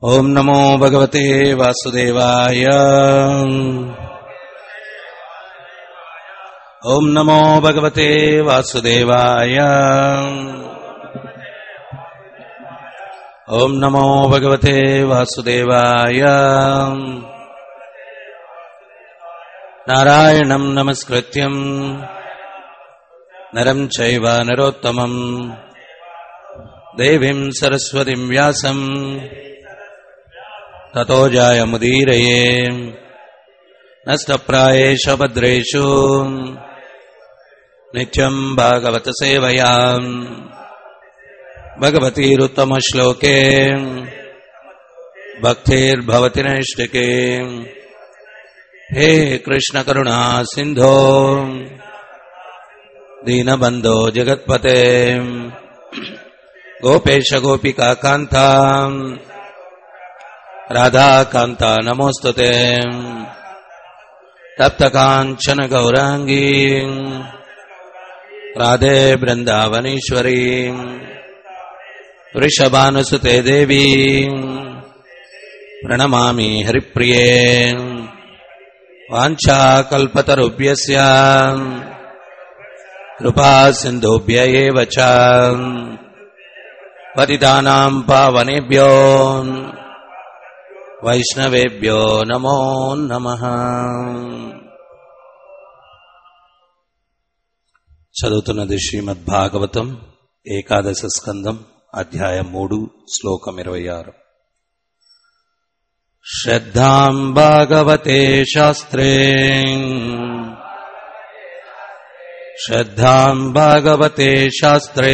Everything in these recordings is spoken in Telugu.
ॐ नमो भगवते वासुदेवाय ॐ नमो भगवते वासुदेवाय ॐ नमो भगवते वासुदेवाय नारायणम् नमस्कृत्यम् नरम् चैव नरोत्तमम् देवीम् सरस्वतीम् व्यासम् ततो जायमुदीरये नष्टप्रायेष भद्रेषु नित्यम् भागवतसेवयाम् भगवतीरुत्तमश्लोके भक्तिर्भवति नैष्टिके हे कृष्णकरुणा सिन्धो दीनबन्धो जगत्पते गोपेश गोपिकान्ता राधाकान्ता नमोऽस्तु ते तप्तकाञ्चन गौराङ्गी राधे वृन्दावनीश्वरी वृषभानुसुते देवी प्रणमामि हरिप्रिये वाञ्छाकल्पतरुभ्यस्य कृपा सिन्धुभ्य एव च पतितानाम् पावनेभ्यो వైష్ణవేభ్యో నమో నమ చదువుతున్నది శ్రీమద్ భాగవతం ఏకాదశ స్కందం అధ్యాయం మూడు శ్లోకం ఇరవై ఆరు శ్రద్ధాం భాగవతే శాస్త్రే శ్రద్ధాం భాగవతే శాస్త్రే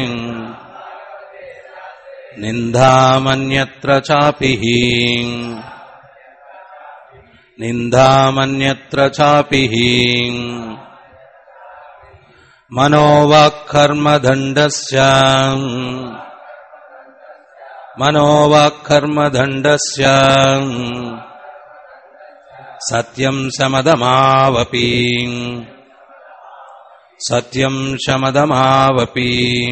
निन्दामन्यत्र चापि हि निन्दामन्यत्र चापि हि मनोवाक्कर्मदण्डस्य मनोवाक्कर्मदण्डस्य सत्यम् शमदमावपि सत्यम् शमदमावपि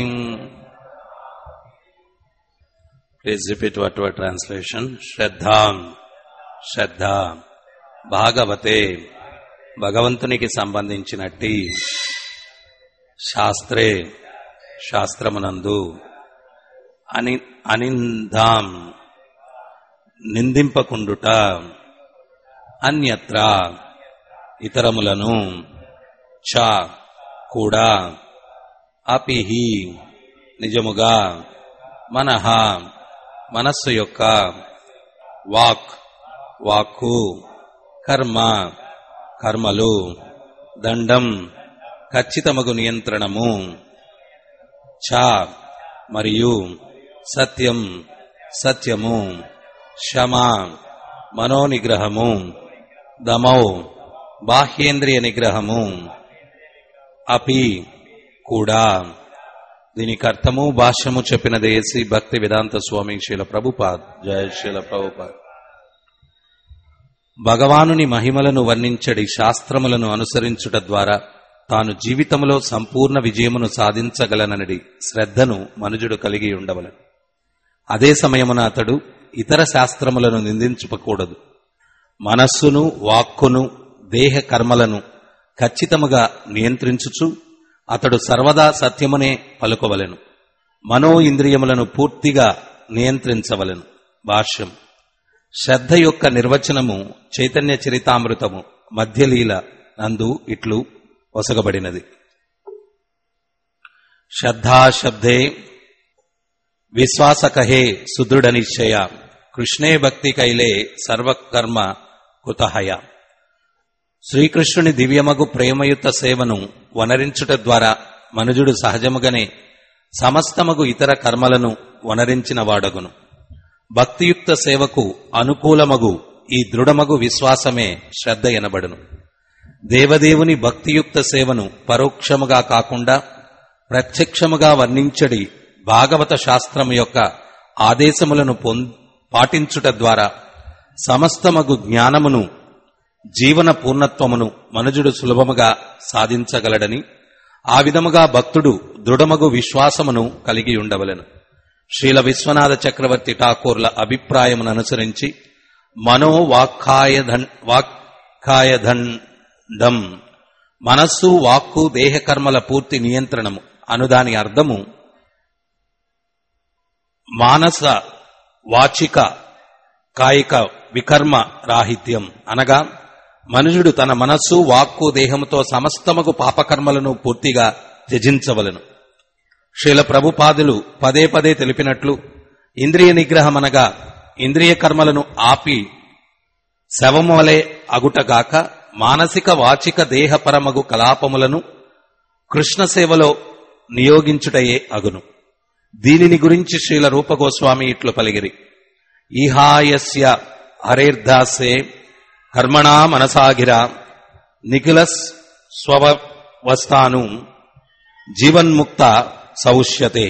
Please repeat what word translation. Shraddham, శ్రద్ధ భాగవతే భగవంతునికి సంబంధించినట్టి శాస్త్రే శాస్త్రమునందు అని అనిందాం నిందింపకుండుట అన్యత్ర ఇతరములను చ కూడా అపిహి నిజముగా మనహ మనస్సు యొక్క వాక్ వాక్కు కర్మ కర్మలు దండం ఖచ్చితమగు నియంత్రణము చ మరియు సత్యం సత్యము శమ మనోనిగ్రహము దమౌ బాహ్యేంద్రియ నిగ్రహము అపి కూడా దీనికి అర్థము భాష్యము చెప్పినది శ్రీ భక్తి వేదాంత స్వామి శీల ప్రభుపాద్ జయ శీల ప్రభుపాద్ భగవానుని మహిమలను వర్ణించడి శాస్త్రములను అనుసరించుట ద్వారా తాను జీవితంలో సంపూర్ణ విజయమును సాధించగలనని శ్రద్ధను మనుజుడు కలిగి ఉండవలను అదే సమయమున అతడు ఇతర శాస్త్రములను నిందించుకోకూడదు మనస్సును వాక్కును దేహ కర్మలను ఖచ్చితముగా నియంత్రించుచు అతడు సర్వదా సత్యమునే పలుకవలెను మనో ఇంద్రియములను పూర్తిగా నియంత్రించవలెను భాష్యం శ్రద్ధ యొక్క నిర్వచనము చైతన్య చరితామృతము మధ్యలీల నందు ఇట్లు వసగబడినది శ్రద్ధాశబ్దే విశ్వాసకహే సుదృఢ నిశ్చయ కృష్ణే భక్తి కైలే సర్వకర్మ కుతహయ శ్రీకృష్ణుని దివ్యమగు ప్రేమయుత సేవను వనరించుట ద్వారా మనుజుడు సహజముగానే సమస్తమగు ఇతర కర్మలను వనరించిన వాడగును భక్తియుక్త సేవకు అనుకూలమగు ఈ దృఢమగు విశ్వాసమే శ్రద్ధ ఎనబడును దేవదేవుని భక్తియుక్త సేవను పరోక్షముగా కాకుండా ప్రత్యక్షముగా వర్ణించడి భాగవత శాస్త్రము యొక్క ఆదేశములను పొం పాటించుట ద్వారా సమస్తమగు జ్ఞానమును జీవన పూర్ణత్వమును మనుజుడు సులభముగా సాధించగలడని ఆ విధముగా భక్తుడు దృఢమగు విశ్వాసమును కలిగి ఉండవలెను శ్రీల విశ్వనాథ చక్రవర్తి ఠాకూర్ల అభిప్రాయమును అనుసరించి మనో వాక్కాయధన్ వాక్కాయదండం మనస్సు వాక్కు దేహకర్మల పూర్తి నియంత్రణము అనుదాని అర్థము మానస వాచిక కాయిక వికర్మ రాహిత్యం అనగా మనుషుడు తన మనస్సు వాక్కు దేహముతో సమస్తముకు పాపకర్మలను పూర్తిగా త్యజించవలను శ్రీల ప్రభుపాదులు పదే పదే తెలిపినట్లు ఇంద్రియ నిగ్రహం అనగా ఇంద్రియ కర్మలను ఆపి శవము వలె అగుటగాక మానసిక వాచిక దేహపరమగు కలాపములను కృష్ణ సేవలో నియోగించుటయే అగును దీనిని గురించి శ్రీల రూపగోస్వామి ఇట్లు పలిగిరి ఈహాయస్య హరేర్దాసే కర్మణా మనసాగిర నిఖిలస్ స్వవస్థాను జీవన్ముక్త సౌష్యతే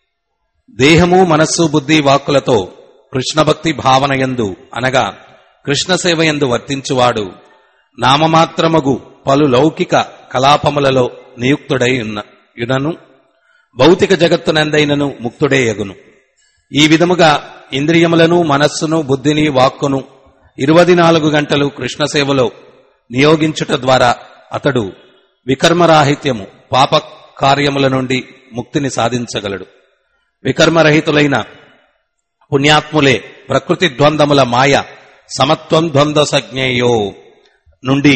దేహము మనస్సు బుద్ధి వాక్కులతో కృష్ణభక్తి భావనయందు అనగా కృష్ణ సేవయందు వర్తించువాడు నామమాత్రమగు పలు లౌకిక కలాపములలో నియుక్తుడై ఉన్న యునను భౌతిక జగత్తునందైనను ముక్తుడే యగును ఈ విధముగా ఇంద్రియములను మనస్సును బుద్ధిని వాక్కును ఇరవై నాలుగు గంటలు కృష్ణ సేవలో నియోగించుట ద్వారా అతడు వికర్మరాహిత్యము పాప కార్యముల నుండి ముక్తిని సాధించగలడు వికర్మరహితులైన పుణ్యాత్ములే ప్రకృతి ద్వంద్వముల మాయ సమత్వం ద్వంద్వ సజ్ఞేయో నుండి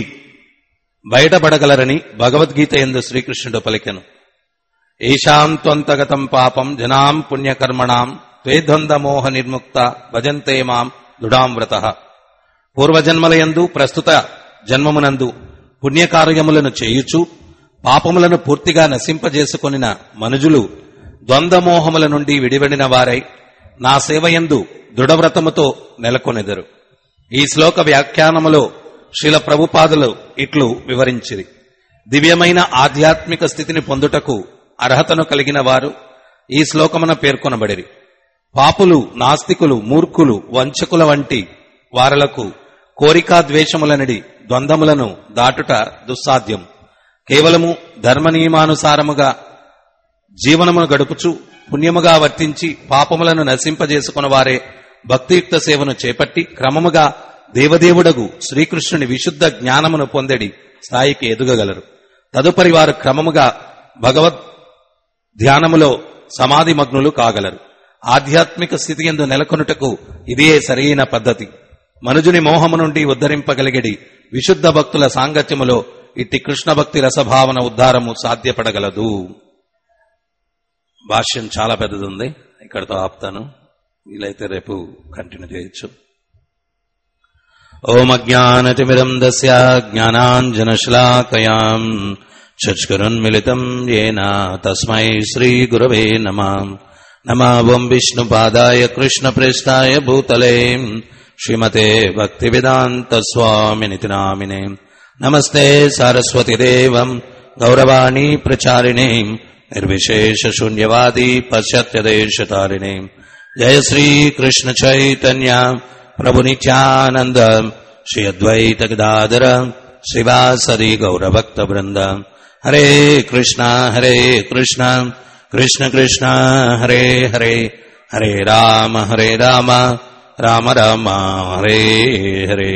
బయటపడగలరని భగవద్గీత ఎందు శ్రీకృష్ణుడు పలికెను ఏషాం త్వంతగతం పాపం జనాం పుణ్యకర్మణాం ద్వేద్వంద్వమోహ నిర్ముక్త భజంతే మాం దృఢాంవ్రత పూర్వజన్మలయందు ప్రస్తుత జన్మమునందు పుణ్యకార్యములను చేయుచు పాపములను పూర్తిగా నశింపజేసుకొనిన మనుజులు ద్వంద్వమోహముల నుండి విడివడిన వారై నా సేవయందు దృఢవ్రతముతో నెలకొనెదరు ఈ శ్లోక వ్యాఖ్యానములో శిల ప్రభుపాదులు ఇట్లు వివరించిరి దివ్యమైన ఆధ్యాత్మిక స్థితిని పొందుటకు అర్హతను కలిగిన వారు ఈ శ్లోకమున పేర్కొనబడిరి పాపులు నాస్తికులు మూర్ఖులు వంచకుల వంటి వారలకు కోరికా ద్వేషములనడి ద్వంద్వములను దాటుట దుస్సాధ్యం కేవలము ధర్మ నియమానుసారముగా జీవనమును గడుపుచు పుణ్యముగా వర్తించి పాపములను నశింపజేసుకున్న వారే భక్తియుక్త సేవను చేపట్టి క్రమముగా దేవదేవుడగు శ్రీకృష్ణుని విశుద్ధ జ్ఞానమును పొందడి స్థాయికి ఎదుగగలరు తదుపరి వారు క్రమముగా భగవద్ ధ్యానములో సమాధి మగ్నులు కాగలరు ఆధ్యాత్మిక స్థితి ఎందు నెలకొనుటకు ఇదే సరైన పద్ధతి మనుజుని మోహము నుండి ఉద్ధరింపగలిగడి విశుద్ధ భక్తుల సాంగత్యములో ఇట్టి కృష్ణ భక్తి రసభావన ఉద్ధారము సాధ్యపడగలదు భాష్యం చాలా పెద్దది ఉంది ఇక్కడతో ఆపుతాను వీలైతే రేపు కంటిన్యూ చేయొచ్చు ఓం అజ్ఞానతిమిరం దస్య జ్ఞానాంజనశ్లాకయాం చచ్కరున్మిళితం ఏన తస్మై శ్రీగురవే నమ నమ ఓం విష్ణుపాదాయ కృష్ణప్రేష్టాయ భూతలే శ్రీమతే భక్తివేదాంత స్వామినితి నామినే నమస్తే సారస్వతిదేవం గౌరవాణి ప్రచారిణే నిర్విశేష శూన్యవాది పశ్చాత్యదేశతారిణే జయ శ్రీ కృష్ణ చైతన్య ప్రభు నిత్యానంద శ్రీ అద్వైత గదాధర శ్రీవాసరి గౌరభక్త బృంద హరే కృష్ణ హరే కృష్ణ కృష్ణ కృష్ణ హరే హరే హరే రామ హరే రామ రామ రామ హరే హరే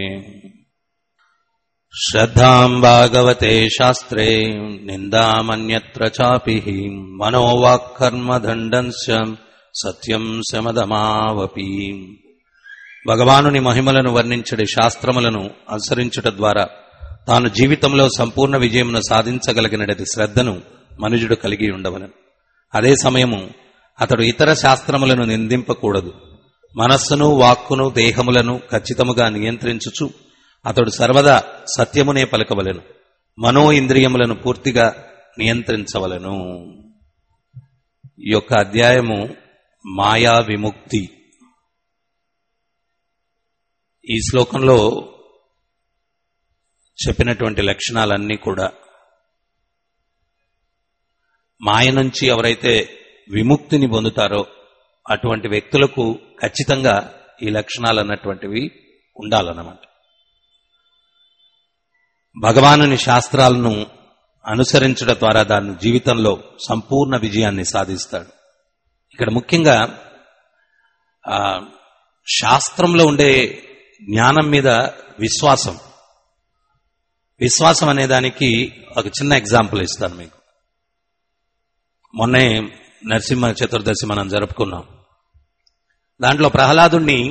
श्रद्धाम् भागवते शास्त्रे निन्दामन्यत्र चापि मनोवाक्कर्मदण्डञ्च సత్యం శమదమావపి భగవానుని మహిమలను వర్ణించడి శాస్త్రములను అనుసరించుట ద్వారా తాను జీవితంలో సంపూర్ణ విజయమును సాధించగలిగినది శ్రద్ధను మనుజుడు కలిగి ఉండవలను అదే సమయము అతడు ఇతర శాస్త్రములను నిందింపకూడదు మనస్సును వాక్కును దేహములను ఖచ్చితముగా నియంత్రించుచు అతడు సర్వదా సత్యమునే పలకవలెను మనో ఇంద్రియములను పూర్తిగా నియంత్రించవలను ఈ యొక్క అధ్యాయము మాయా విముక్తి ఈ శ్లోకంలో చెప్పినటువంటి లక్షణాలన్నీ కూడా మాయ నుంచి ఎవరైతే విముక్తిని పొందుతారో అటువంటి వ్యక్తులకు ఖచ్చితంగా ఈ లక్షణాలు అన్నటువంటివి ఉండాలన్నమాట భగవానుని శాస్త్రాలను అనుసరించడం ద్వారా దాని జీవితంలో సంపూర్ణ విజయాన్ని సాధిస్తాడు ఇక్కడ ముఖ్యంగా ఆ, శాస్త్రంలో ఉండే జ్ఞానం మీద విశ్వాసం విశ్వాసం అనే దానికి ఒక చిన్న ఎగ్జాంపుల్ ఇస్తాను మీకు మొన్నే నరసింహ చతుర్దశి మనం జరుపుకున్నాం దాంట్లో ప్రహ్లాదుణ్ణి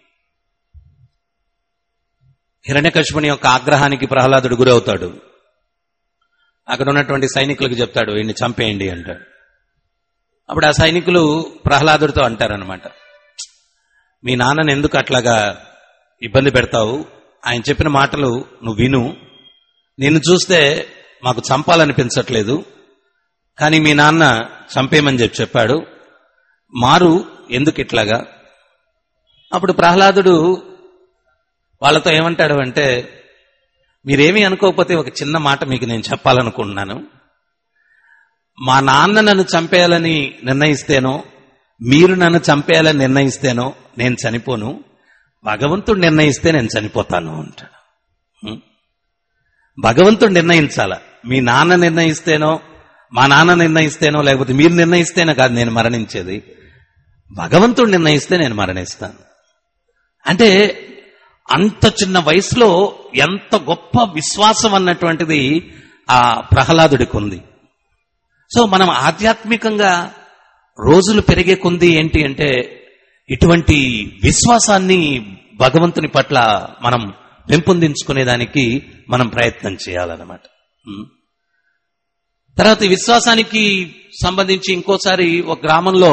హిరణ్యకశిపుని యొక్క ఆగ్రహానికి ప్రహ్లాదుడు గురవుతాడు అక్కడ ఉన్నటువంటి సైనికులకు చెప్తాడు వీడిని చంపేయండి అంటాడు అప్పుడు ఆ సైనికులు ప్రహ్లాదుడితో అంటారనమాట మీ నాన్నని ఎందుకు అట్లాగా ఇబ్బంది పెడతావు ఆయన చెప్పిన మాటలు నువ్వు విను నిన్ను చూస్తే మాకు చంపాలనిపించట్లేదు కానీ మీ నాన్న చంపేయమని చెప్పి చెప్పాడు మారు ఎందుకు ఇట్లాగా అప్పుడు ప్రహ్లాదుడు వాళ్ళతో ఏమంటాడు అంటే మీరేమీ అనుకోకపోతే ఒక చిన్న మాట మీకు నేను చెప్పాలనుకుంటున్నాను మా నాన్న నన్ను చంపేయాలని నిర్ణయిస్తేనో మీరు నన్ను చంపేయాలని నిర్ణయిస్తేనో నేను చనిపోను భగవంతుడు నిర్ణయిస్తే నేను చనిపోతాను అంటాడు హ్మ్? భగవంతుడు నిర్ణయించాల మీ నాన్న నిర్ణయిస్తేనో మా నాన్న నిర్ణయిస్తేనో లేకపోతే మీరు నిర్ణయిస్తేనే కాదు నేను మరణించేది భగవంతుడు నిర్ణయిస్తే నేను మరణిస్తాను అంటే అంత చిన్న వయసులో ఎంత గొప్ప విశ్వాసం అన్నటువంటిది ఆ ప్రహ్లాదుడికి ఉంది సో మనం ఆధ్యాత్మికంగా రోజులు పెరిగే కొంది ఏంటి అంటే ఇటువంటి విశ్వాసాన్ని భగవంతుని పట్ల మనం పెంపొందించుకునేదానికి మనం ప్రయత్నం చేయాలన్నమాట ఉం. తర్వాత ఈ విశ్వాసానికి సంబంధించి ఇంకోసారి ఒక గ్రామంలో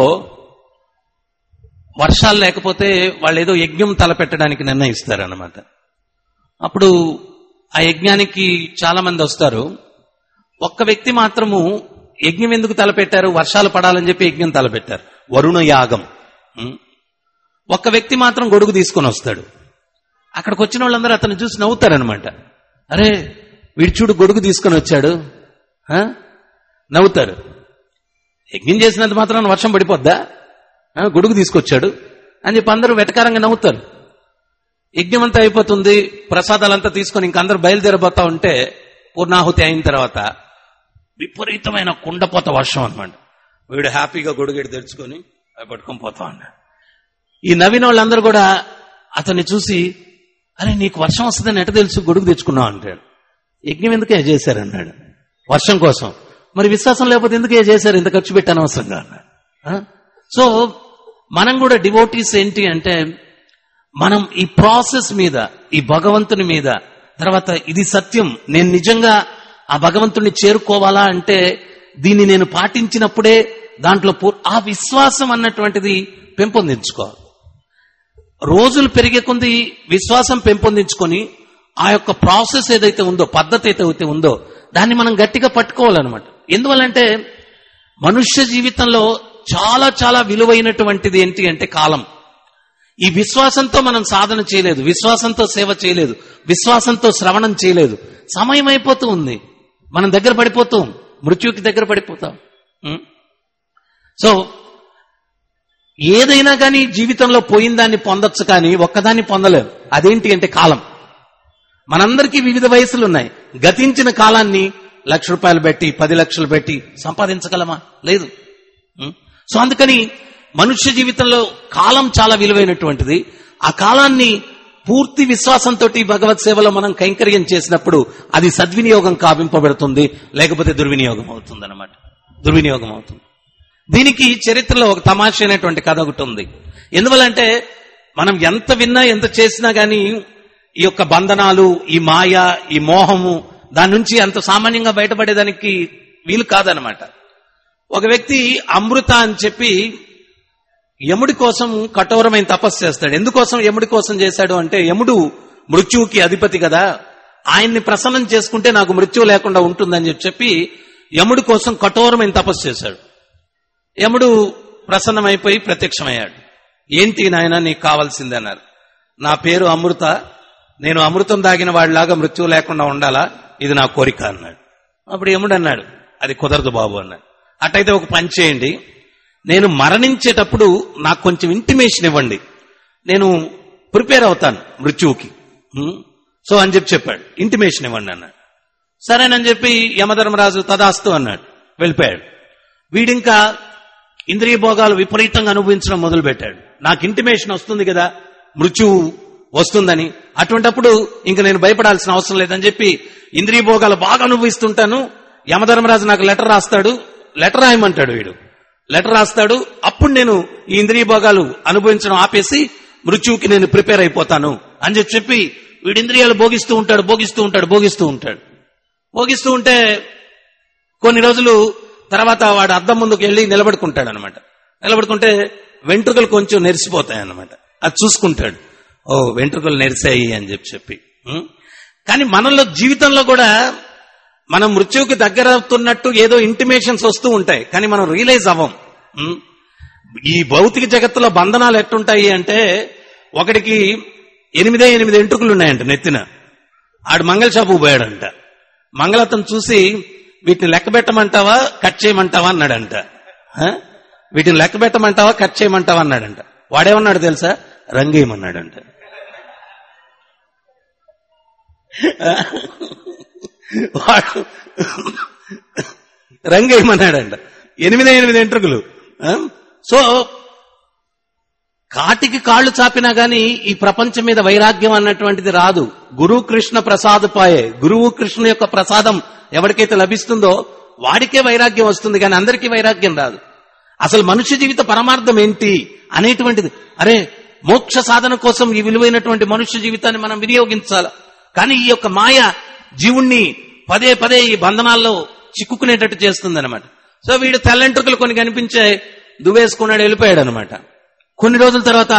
వర్షాలు లేకపోతే వాళ్ళు ఏదో యజ్ఞం తలపెట్టడానికి నిర్ణయిస్తారన్నమాట అప్పుడు ఆ యజ్ఞానికి చాలా మంది వస్తారు ఒక్క వ్యక్తి మాత్రము యజ్ఞం ఎందుకు తలపెట్టారు వర్షాలు పడాలని చెప్పి యజ్ఞం తలపెట్టారు వరుణ యాగం ఉం. ఒక్క వ్యక్తి మాత్రం గొడుగు తీసుకొని వస్తాడు అక్కడికి వచ్చిన వాళ్ళందరూ అతను చూసి నవ్వుతారనమాట అరే వీడు చూడు గొడుగు తీసుకొని వచ్చాడు ఆ? నవ్వుతారు యజ్ఞం చేసినంత మాత్రం వర్షం పడిపోద్దా ఆ, గొడుగు తీసుకొచ్చాడు అని చెప్పి అందరూ వెటకారంగా నవ్వుతారు యజ్ఞం అంతా అయిపోతుంది ప్రసాదాలంతా తీసుకొని ఇంక అందరూ బయలుదేరబోతా ఉంటే పూర్ణాహుతి అయిన తర్వాత విపరీతమైన కుండపోత వర్షం అనమాట వీడు హ్యాపీగా గొడుగెడు తెరుచుకొని అవి పట్టుకొని పోతా ఉన్నాడు ఈ నవీన వాళ్ళందరూ కూడా అతన్ని చూసి అరే నీకు వర్షం వస్తుందని ఎట తెలుసు గొడుగు తెచ్చుకున్నావు అంటాడు యజ్ఞం ఎందుకే చేశారన్నాడు వర్షం కోసం మరి విశ్వాసం లేకపోతే ఎందుకే చేశారు ఇంత ఖర్చు పెట్టి అనవసరంగా అన్నాడు ఆ? సో మనం కూడా డివోటీస్ ఏంటి అంటే మనం ఈ ప్రాసెస్ మీద ఈ భగవంతుని మీద తర్వాత ఇది సత్యం నేను నిజంగా ఆ భగవంతుని చేరుకోవాలా అంటే దీన్ని నేను పాటించినప్పుడే దాంట్లో పూ- ఆ విశ్వాసం అన్నటువంటిది పెంపొందించుకోవాలి రోజులు పెరిగే కొంది విశ్వాసం పెంపొందించుకొని ఆ యొక్క ప్రాసెస్ ఏదైతే ఉందో పద్ధతి ఏదైతే ఉందో దాన్ని మనం గట్టిగా పట్టుకోవాలన్నమాట ఎందువల్లంటే మనుష్య జీవితంలో చాలా చాలా విలువైనటువంటిది ఏంటి అంటే కాలం ఈ విశ్వాసంతో మనం సాధన చేయలేదు విశ్వాసంతో సేవ చేయలేదు విశ్వాసంతో శ్రవణం చేయలేదు సమయం అయిపోతూ ఉంది మనం దగ్గర పడిపోతాం మృత్యుకి దగ్గర పడిపోతాం ఉం? సో ఏదైనా కానీ జీవితంలో పోయిన దాన్ని పొందొచ్చు కానీ ఒక్కదాన్ని పొందలేం అదేంటి అంటే కాలం మనందరికీ వివిధ వయసులు ఉన్నాయి గతించిన కాలాన్ని లక్ష రూపాయలు పెట్టి పది లక్షలు పెట్టి సంపాదించగలమా లేదు ఉం? సో అందుకని మనుష్య జీవితంలో కాలం చాలా విలువైనటువంటిది ఆ కాలాన్ని పూర్తి విశ్వాసంతో భగవత్ సేవలో మనం కైంకర్యం చేసినప్పుడు అది సద్వినియోగం కావింపబడుతుంది లేకపోతే దుర్వినియోగం అవుతుంది అనమాట దుర్వినియోగం అవుతుంది దీనికి చరిత్రలో ఒక తమాషైనటువంటి కథ ఒకటి ఉంది ఎందువల్లంటే మనం ఎంత విన్నా ఎంత చేసినా గానీ ఈ యొక్క బంధనాలు ఈ మాయ ఈ మోహము దాని నుంచి అంత సామాన్యంగా బయటపడేదానికి వీలు కాదనమాట ఒక వ్యక్తి అమృత అని చెప్పి యముడి కోసం కఠోరమైన తపస్సు చేస్తాడు ఎందుకోసం యముడి కోసం చేశాడు అంటే యముడు మృత్యువుకి అధిపతి కదా ఆయన్ని ప్రసన్నం చేసుకుంటే నాకు మృత్యువు లేకుండా ఉంటుందని చెప్పి చెప్పి యముడి కోసం కఠోరమైన తపస్సు చేశాడు యముడు ప్రసన్నమైపోయి ప్రత్యక్షమయ్యాడు ఏంటి నాయన నీకు కావాల్సింది అన్నారు నా పేరు అమృత నేను అమృతం దాగిన వాడిలాగా మృత్యువు లేకుండా ఉండాలా ఇది నా కోరిక అన్నాడు అప్పుడు యముడు అన్నాడు అది కుదరదు బాబు అన్నాడు అట్టయితే ఒక పని చేయండి నేను మరణించేటప్పుడు నాకు కొంచెం ఇంటిమేషన్ ఇవ్వండి నేను ప్రిపేర్ అవుతాను మృత్యువుకి హ్మ్? సో అని చెప్పి చెప్పాడు ఇంటిమేషన్ ఇవ్వండి అన్నాడు సరేనని చెప్పి యమధర్మరాజు తదాస్తు అన్నాడు వెళ్ళిపోయాడు వీడింకా ఇంద్రియ భోగాలు విపరీతంగా అనుభవించడం మొదలు పెట్టాడు నాకు ఇంటిమేషన్ వస్తుంది కదా మృత్యువు వస్తుందని అటువంటప్పుడు ఇంక నేను భయపడాల్సిన అవసరం లేదని చెప్పి ఇంద్రియ భోగాలు బాగా అనుభవిస్తుంటాను యమధర్మరాజు నాకు లెటర్ రాస్తాడు లెటర్ రాయమంటాడు వీడు లెటర్ రాస్తాడు అప్పుడు నేను ఈ ఇంద్రియ భోగాలు అనుభవించడం ఆపేసి మృత్యువుకి నేను ప్రిపేర్ అయిపోతాను అని చెప్పి చెప్పి వీడి ఇంద్రియాలు భోగిస్తూ ఉంటాడు భోగిస్తూ ఉంటాడు భోగిస్తూ ఉంటాడు భోగిస్తూ ఉంటే కొన్ని రోజులు తర్వాత వాడు అద్దం ముందుకు వెళ్ళి నిలబడుకుంటాడు అనమాట నిలబడుకుంటే వెంట్రుకలు కొంచెం నెరిసిపోతాయి అన్నమాట అది చూసుకుంటాడు ఓ వెంట్రుకలు నెరిసాయి అని చెప్పి చెప్పి ఉం? కానీ మనలో జీవితంలో కూడా మనం మృత్యువుకి దగ్గర అవుతున్నట్టు ఏదో ఇంటిమేషన్స్ వస్తూ ఉంటాయి కానీ మనం రియలైజ్ అవ్వం ఉం? ఈ భౌతిక జగత్తులో బంధనాలు ఎట్టుంటాయి అంటే ఒకడికి ఎనిమిదే ఎనిమిది ఎంట్రుకలు ఉన్నాయంట నెత్తిన ఆడు మంగళ షాపుకు పోయాడంట మంగళతం చూసి వీటిని లెక్క పెట్టమంటావా కట్ చేయమంటావా అన్నాడంట ఆ? వీటిని లెక్క పెట్టమంటావా కట్ చేయమంటావా అన్నాడంట వాడేమన్నాడు తెలుసా రంగేయమన్నాడంట వాడు రంగేయమన్నాడంట ఎనిమిది ఎనిమిది ఎంట్రుకలు ఆ? సో కాటికి కాళ్ళు చాపినా గాని ఈ ప్రపంచం మీద వైరాగ్యం అన్నటువంటిది రాదు గురువు కృష్ణ ప్రసాదపాయే గురువు కృష్ణ యొక్క ప్రసాదం ఎవరికైతే లభిస్తుందో వాడికే వైరాగ్యం వస్తుంది కానీ అందరికీ వైరాగ్యం రాదు అసలు మనుష్య జీవిత పరమార్థం ఏంటి అనేటువంటిది అరే మోక్ష సాధన కోసం ఈ విలువైనటువంటి మనుష్య జీవితాన్ని మనం వినియోగించాలి కానీ ఈ యొక్క మాయ జీవుణ్ణి పదే పదే ఈ బంధనాల్లో చిక్కుకునేటట్టు చేస్తుందన్నమాట సో వీడు తెల్లంట్రుకలు కొన్ని కనిపించే దువ్వేసుకున్నాడు వెళ్ళిపోయాడు అనమాట కొన్ని రోజుల తర్వాత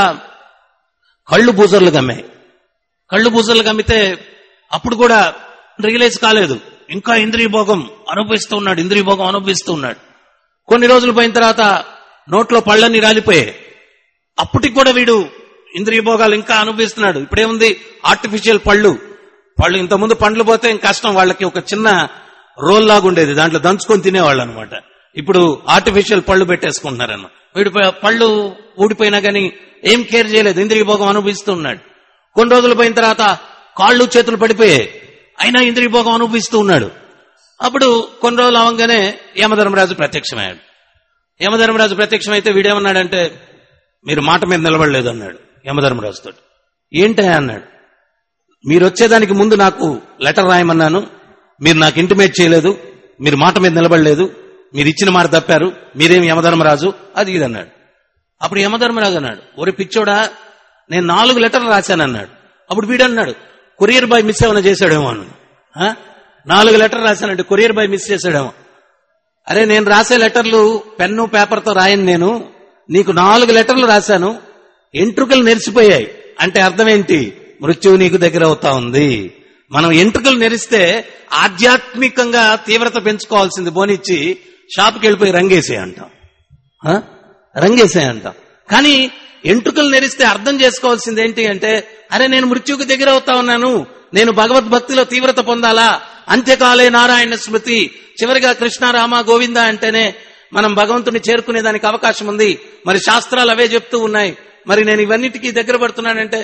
కళ్ళు బూజర్లు గమ్మాయి కళ్ళు బూజర్లు గమ్మితే అప్పుడు కూడా రియలైజ్ కాలేదు ఇంకా ఇంద్రియ భోగం అనుభవిస్తూ ఉన్నాడు ఇంద్రియ భోగం అనుభవిస్తూ ఉన్నాడు కొన్ని రోజులు పోయిన తర్వాత నోట్లో పళ్ళన్నీ రాలిపోయాయి అప్పటికి కూడా వీడు ఇంద్రియ భోగాలు ఇంకా అనుభవిస్తున్నాడు ఇప్పుడేముంది ఆర్టిఫిషియల్ పళ్ళు పళ్ళు ఇంతకుముందు పండ్లు పోతే ఇంక కష్టం వాళ్ళకి ఒక చిన్న రోల్ లాగా ఉండేది దాంట్లో దంచుకొని తినేవాళ్ళు అనమాట ఇప్పుడు ఆర్టిఫిషియల్ పళ్ళు పెట్టేసుకుంటున్నారన్నమాట వీడు ప- పళ్ళు ఊడిపోయినా గానీ ఏం కేర్ చేయలేదు ఇంద్రియ భోగం అనుభవిస్తూ ఉన్నాడు కొన్ని రోజులు పోయిన తర్వాత కాళ్ళు చేతులు పడిపోయాయి అయినా ఇంద్రియ భోగం అనుభవిస్తూ ఉన్నాడు అప్పుడు కొన్ని రోజులు అవంగానే యమధర్మరాజు ప్రత్యక్షమయ్యాడు యమధర్మరాజు ప్రత్యక్షమైతే వీడేమన్నాడంటే మీరు మాట మీద నిలబడలేదు అన్నాడు యమధర్మరాజుతో ఏంటయ్యా అన్నాడు మీరు వచ్చేదానికి ముందు నాకు లెటర్ రాయమన్నాను మీరు నాకు ఇంటిమేట్ చేయలేదు మీరు మాట మీద నిలబడలేదు మీరు ఇచ్చిన మాట తప్పారు మీరేం యమధర్మరాజు అది ఇది అన్నాడు అప్పుడు యమధర్మరాజు అన్నాడు ఒరే పిచ్చోడా నేను నాలుగు లెటర్లు రాశాను అన్నాడు అప్పుడు వీడు అన్నాడు కొరియర్ బాయ్ మిస్ ఏమైనా చేశాడేమో అన్నాడు "ఆ? నాలుగు లెటర్ రాశానంటే కొరియర్ బాయ్ మిస్ చేశాడేమో అరే నేను రాసే లెటర్లు పెన్ను పేపర్తో రాయను నేను నీకు నాలుగు లెటర్లు రాశాను ఎంట్రుకలు నెరిసిపోయాయి అంటే అర్థం ఏంటి మృత్యువు నీకు దగ్గర అవుతా ఉంది మనం ఎంట్రుకలు నెరిస్తే ఆధ్యాత్మికంగా తీవ్రత పెంచుకోవాల్సింది బోనిచ్చి షాప్కి వెళ్ళిపోయి రంగేసే అంటాం ఆ? రంగేసే అంటాం కానీ ఎంట్రుకలు నెరిస్తే అర్థం చేసుకోవాల్సింది ఏంటి అంటే అరే నేను మృత్యువుకి దగ్గర అవుతా ఉన్నాను నేను భగవద్భక్తిలో తీవ్రత పొందాలా అంత్యకాలే నారాయణ స్మృతి చివరిగా కృష్ణ రామ గోవింద అంటేనే మనం భగవంతుని చేరుకునే దానికి అవకాశం ఉంది మరి శాస్త్రాలు అవే చెప్తూ ఉన్నాయి మరి నేను ఇవన్నిటికీ దగ్గర పడుతున్నానంటే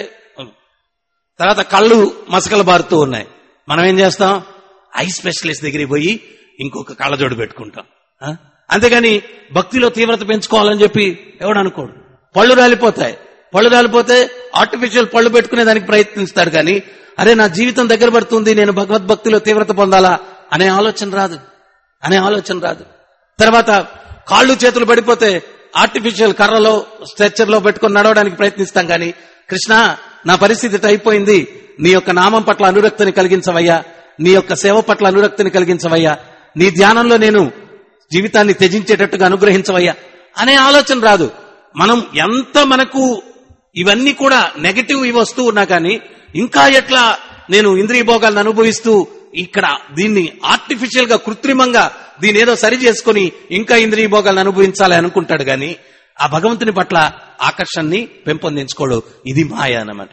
తర్వాత కళ్ళు మసకలు బారుతూ ఉన్నాయి మనం ఏం చేస్తాం ఐ స్పెషలిస్ట్ దగ్గరికి పోయి ఇంకొక కళ్ళజోడు పెట్టుకుంటాం ఆ? అంతేగాని భక్తిలో తీవ్రత పెంచుకోవాలని చెప్పి ఎవడు అనుకోడు పళ్ళు రాలిపోతాయి పళ్ళు రాలిపోతే ఆర్టిఫిషియల్ పళ్ళు పెట్టుకునే దానికి ప్రయత్నిస్తాడు కానీ అరే నా జీవితం దగ్గర పడుతుంది నేను భగవద్భక్తిలో తీవ్రత పొందాలా అనే ఆలోచన రాదు అనే ఆలోచన రాదు తర్వాత కాళ్ళు చేతులు పడిపోతే ఆర్టిఫిషియల్ కర్రలో స్ట్రెచ్చర్ లో పెట్టుకొని నడవడానికి ప్రయత్నిస్తాం కానీ కృష్ణ నా పరిస్థితి ఇట్ట అయిపోయింది నీ యొక్క నామం పట్ల అనురక్తిని కలిగించవయ్యా నీ యొక్క సేవ పట్ల అనురక్తిని కలిగించవయ్యా నీ ధ్యానంలో నేను జీవితాన్ని త్యజించేటట్టుగా అనుగ్రహించవయ్యా అనే ఆలోచన రాదు మనం ఎంత మనకు ఇవన్నీ కూడా నెగటివ్ ఇవి వస్తూ ఉన్నా కానీ ఇంకా ఎట్లా నేను ఇంద్రియ భోగాలను అనుభవిస్తూ ఇక్కడ దీన్ని ఆర్టిఫిషియల్ గా కృత్రిమంగా దీని ఏదో సరి చేసుకుని ఇంకా ఇంద్రియ భోగాలను అనుభవించాలి అనుకుంటాడు గాని ఆ భగవంతుని పట్ల ఆకర్షణని పెంపొందించుకోడు ఇది మాయ అన్నమాట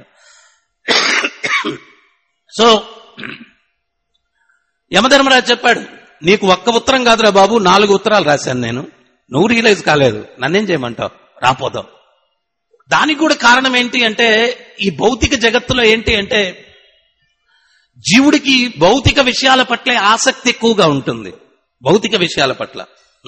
సో యమధర్మరాజు చెప్పాడు నీకు ఒక్క ఉత్తరం కాదురా బాబు నాలుగు ఉత్తరాలు రాశాను నేను నువ్వు రియలైజ్ కాలేదు నన్నేం చేయమంటావు రాపోదాం దానికి కూడా కారణం ఏంటి అంటే ఈ భౌతిక జగత్తులో ఏంటి అంటే జీవుడికి భౌతిక విషయాల పట్లే ఆసక్తి ఎక్కువగా ఉంటుంది భౌతిక విషయాల పట్ల ఉం?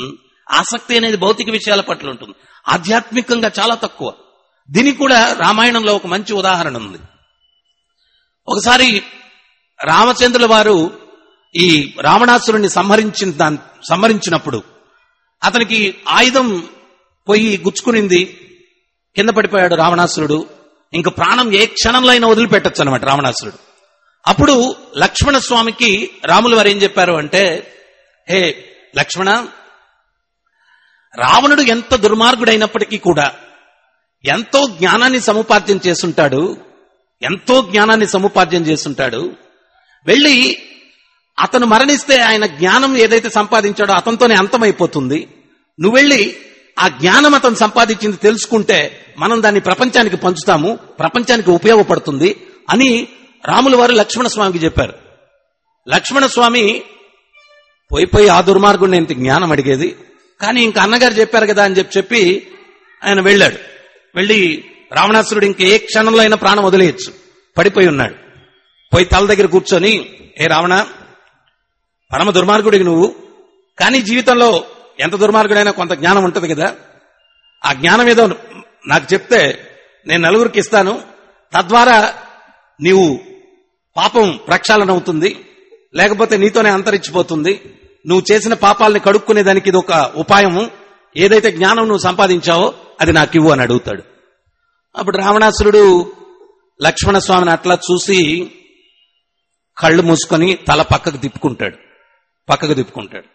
ఆసక్తి అనేది భౌతిక విషయాల పట్ల ఉంటుంది ఆధ్యాత్మికంగా చాలా తక్కువ దీనికి కూడా రామాయణంలో ఒక మంచి ఉదాహరణ ఉంది ఒకసారి రామచంద్రుల వారు ఈ రావణాసురుణ్ణి సంహరించిన దాన్- సంహరించినప్పుడు అతనికి ఆయుధం పోయి గుచ్చుకునింది కింద పడిపోయాడు రావణాసురుడు ఇంక ప్రాణం ఏ క్షణంలో అయినా వదిలిపెట్టచ్చు అనమాట రావణాసురుడు అప్పుడు లక్ష్మణ స్వామికి రాములు వారు ఏం చెప్పారు అంటే హే లక్ష్మణ రావణుడు ఎంత దుర్మార్గుడైనప్పటికీ కూడా ఎంతో జ్ఞానాన్ని సముపార్జన చేస్తుంటాడు ఎంతో జ్ఞానాన్ని సముపార్జన చేస్తుంటాడు వెళ్ళి అతను మరణిస్తే ఆయన జ్ఞానం ఏదైతే సంపాదించాడో అతనితోనే అంతమైపోతుంది నువ్వు వెళ్ళి ఆ జ్ఞానం అతను సంపాదించింది తెలుసుకుంటే మనం దాన్ని ప్రపంచానికి పంచుతాము ప్రపంచానికి ఉపయోగపడుతుంది అని రాముల వారు లక్ష్మణ స్వామికి చెప్పారు లక్ష్మణ స్వామి పోయి పోయి ఆ దుర్మార్గుడిని ఇంత జ్ఞానం అడిగేది కానీ ఇంకా అన్నగారు చెప్పారు కదా అని చెప్పి చెప్పి ఆయన వెళ్ళాడు వెళ్ళి రావణాసురుడు ఇంక ఏ క్షణంలో అయినా ప్రాణం వదిలేయచ్చు పడిపోయి ఉన్నాడు పోయి తల దగ్గర కూర్చొని ఏ రావణ పరమ దుర్మార్గుడికి నువ్వు కానీ జీవితంలో ఎంత దుర్మార్గుడైనా కొంత జ్ఞానం ఉంటుంది కదా ఆ జ్ఞానం ఏదో నాకు చెప్తే నేను నలుగురికి ఇస్తాను తద్వారా నీవు పాపం ప్రక్షాళన అవుతుంది లేకపోతే నీతోనే అంతరించిపోతుంది నువ్వు చేసిన పాపాలని కడుక్కునేదానికి ఇది ఒక ఉపాయము ఏదైతే జ్ఞానం నువ్వు సంపాదించావో అది నాకు ఇవ్వు అని అడుగుతాడు అప్పుడు రావణాసురుడు లక్ష్మణ స్వామిని అట్లా చూసి కళ్ళు మూసుకొని తల పక్కకు తిప్పుకుంటాడు పక్కకు తిప్పుకుంటాడు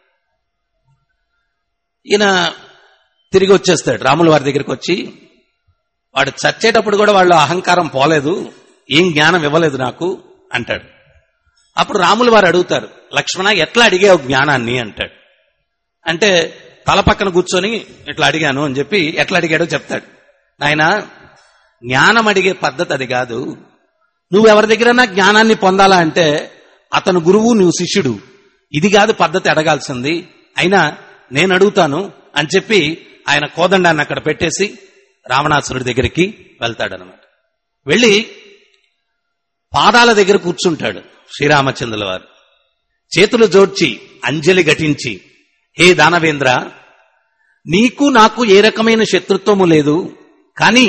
ఈయన తిరిగి వచ్చేస్తాడు రాముల వారి దగ్గరికి వచ్చి వాడు చచ్చేటప్పుడు కూడా వాళ్ళు అహంకారం పోలేదు ఏం జ్ఞానం ఇవ్వలేదు నాకు అంటాడు అప్పుడు రాముల వారు అడుగుతారు లక్ష్మణ ఎట్లా అడిగావు జ్ఞానాన్ని అంటాడు అంటే తల పక్కన కూర్చొని ఇట్లా అడిగాను అని చెప్పి ఎట్లా అడిగాడో చెప్తాడు నాయన జ్ఞానం అడిగే పద్ధతి అది కాదు నువ్వు ఎవరి దగ్గరైనా జ్ఞానాన్ని పొందాలా అంటే అతను గురువు నువ్వు శిష్యుడు ఇది కాదు పద్ధతి అడగాల్సింది అయినా నేను అడుగుతాను అని చెప్పి ఆయన కోదండాన్ని అక్కడ పెట్టేసి రావణాసురుడి దగ్గరికి వెళ్తాడనమాట వెళ్ళి పాదాల దగ్గర కూర్చుంటాడు శ్రీరామచంద్రుల వారు చేతులు జోడ్చి అంజలి ఘటించి హే దానవేంద్ర నీకు నాకు ఏ రకమైన శత్రుత్వము లేదు కానీ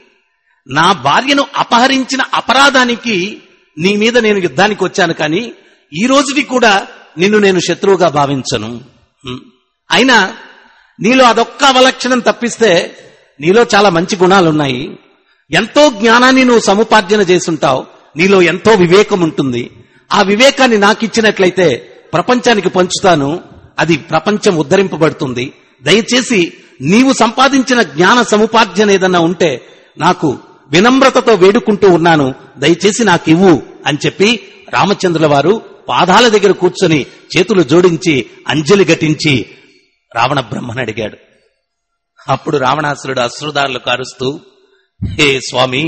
నా భార్యను అపహరించిన అపరాధానికి నీ మీద నేను యుద్ధానికి వచ్చాను కానీ ఈ రోజుకి కూడా నిన్ను నేను శత్రువుగా భావించను హ్మ్. అయినా నీలో అదొక్క అవలక్షణం తప్పిస్తే నీలో చాలా మంచి గుణాలు ఉన్నాయి ఎంతో జ్ఞానాన్ని నువ్వు సముపార్జన చేసుంటావు నీలో ఎంతో వివేకం ఉంటుంది ఆ వివేకాన్ని నాకు ఇచ్చినట్లయితే ప్రపంచానికి పంచుతాను అది ప్రపంచం ఉద్ధరింపబడుతుంది దయచేసి నీవు సంపాదించిన జ్ఞాన సముపార్జన ఏదన్నా ఉంటే నాకు వినమ్రతతో వేడుకుంటూ ఉన్నాను దయచేసి నాకు ఇవ్వు అని చెప్పి రామచంద్రుల వారు పాదాల దగ్గర కూర్చొని చేతులు జోడించి అంజలి ఘటించి రావణ బ్రహ్మని అడిగాడు అప్పుడు రావణాసురుడు అశ్రుదారులు కారుస్తూ హే స్వామి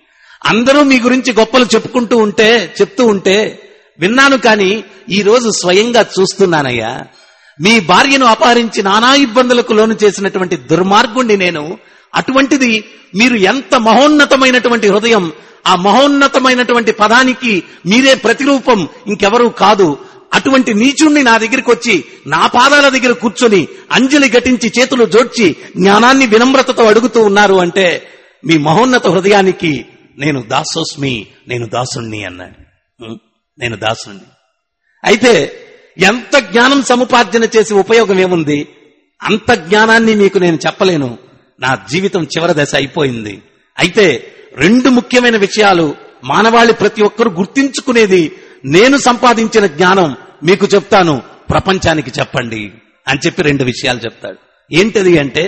అందరూ మీ గురించి గొప్పలు చెప్పుకుంటూ ఉంటే చెప్తూ ఉంటే విన్నాను కానీ ఈ రోజు స్వయంగా చూస్తున్నానయ్యా మీ భార్యను అపహరించి నానా ఇబ్బందులకు లోను చేసినటువంటి దుర్మార్గుణ్ణి నేను అటువంటిది మీరు ఎంత మహోన్నతమైనటువంటి హృదయం ఆ మహోన్నతమైనటువంటి పదానికి మీరే ప్రతిరూపం ఇంకెవరూ కాదు అటువంటి నీచుణ్ణి నా దగ్గరికి వచ్చి నా పాదాల దగ్గర కూర్చొని అంజలి ఘటించి చేతులు జోడ్చి జ్ఞానాన్ని వినమ్రతతో అడుగుతూ ఉన్నారు అంటే మీ మహోన్నత హృదయానికి నేను దాసోస్మి నేను దాసుణ్ణి అన్నాడు ఉం? నేను దాసుణ్ణి అయితే ఎంత జ్ఞానం సముపార్జన చేసి ఉపయోగం ఏముంది అంత జ్ఞానాన్ని మీకు నేను చెప్పలేను నా జీవితం చివరి దశ అయిపోయింది అయితే రెండు ముఖ్యమైన విషయాలు మానవాళి ప్రతి ఒక్కరూ గుర్తించుకునేది నేను సంపాదించిన జ్ఞానం మీకు చెప్తాను ప్రపంచానికి చెప్పండి అని చెప్పి రెండు విషయాలు చెప్తాడు ఏంటది అంటే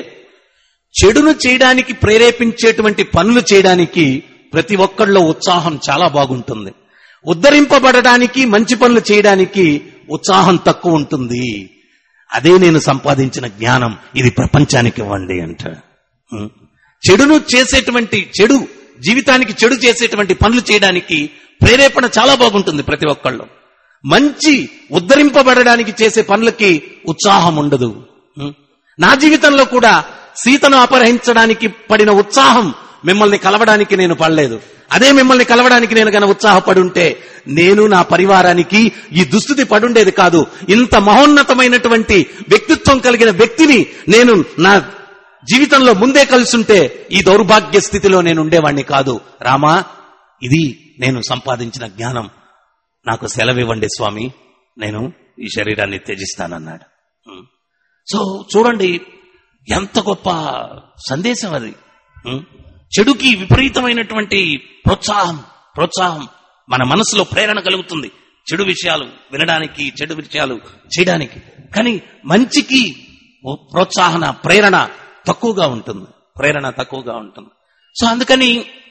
చెడును చేయడానికి ప్రేరేపించేటువంటి పనులు చేయడానికి ప్రతి ఒక్కళ్ళలో ఉత్సాహం చాలా బాగుంటుంది ఉద్ధరింపబడడానికి మంచి పనులు చేయడానికి ఉత్సాహం తక్కువ ఉంటుంది అదే నేను సంపాదించిన జ్ఞానం ఇది ప్రపంచానికి ఇవ్వండి అంట ఉం. చెడును చేసేటువంటి చెడు జీవితానికి చెడు చేసేటువంటి పనులు చేయడానికి ప్రేరేపణ చాలా బాగుంటుంది ప్రతి ఒక్కళ్ళు మంచి ఉద్ధరింపబడడానికి చేసే పనులకి ఉత్సాహం ఉండదు ఉం. నా జీవితంలో కూడా సీతను అపహరించడానికి పడిన ఉత్సాహం మిమ్మల్ని కలవడానికి నేను పడలేదు అదే మిమ్మల్ని కలవడానికి నేను గన ఉత్సాహపడుంటే నేను నా పరివారానికి ఈ దుస్థితి పడుండేది కాదు ఇంత మహోన్నతమైనటువంటి వ్యక్తిత్వం కలిగిన వ్యక్తిని నేను నా జీవితంలో ముందే కలుసుంటే ఈ దౌర్భాగ్య స్థితిలో నేను ఉండేవాణ్ణి కాదు రామా ఇది నేను సంపాదించిన జ్ఞానం నాకు సెలవివ్వండి స్వామి నేను ఈ శరీరాన్ని త్యజిస్తానన్నాడు ఉం. సో చూడండి ఎంత గొప్ప సందేశం అది ఉం? చెడుకి విపరీతమైన ప్రోత్సాహం ప్రోత్సాహం మన మనసులో ప్రేరణ కలుగుతుంది చెడు విషయాలు వినడానికి చెడు విషయాలు చేయడానికి కానీ మంచికి ఓ ప్రోత్సాహన ప్రేరణ తక్కువగా ఉంటుంది ప్రేరణ తక్కువగా ఉంటుంది సో అందుకని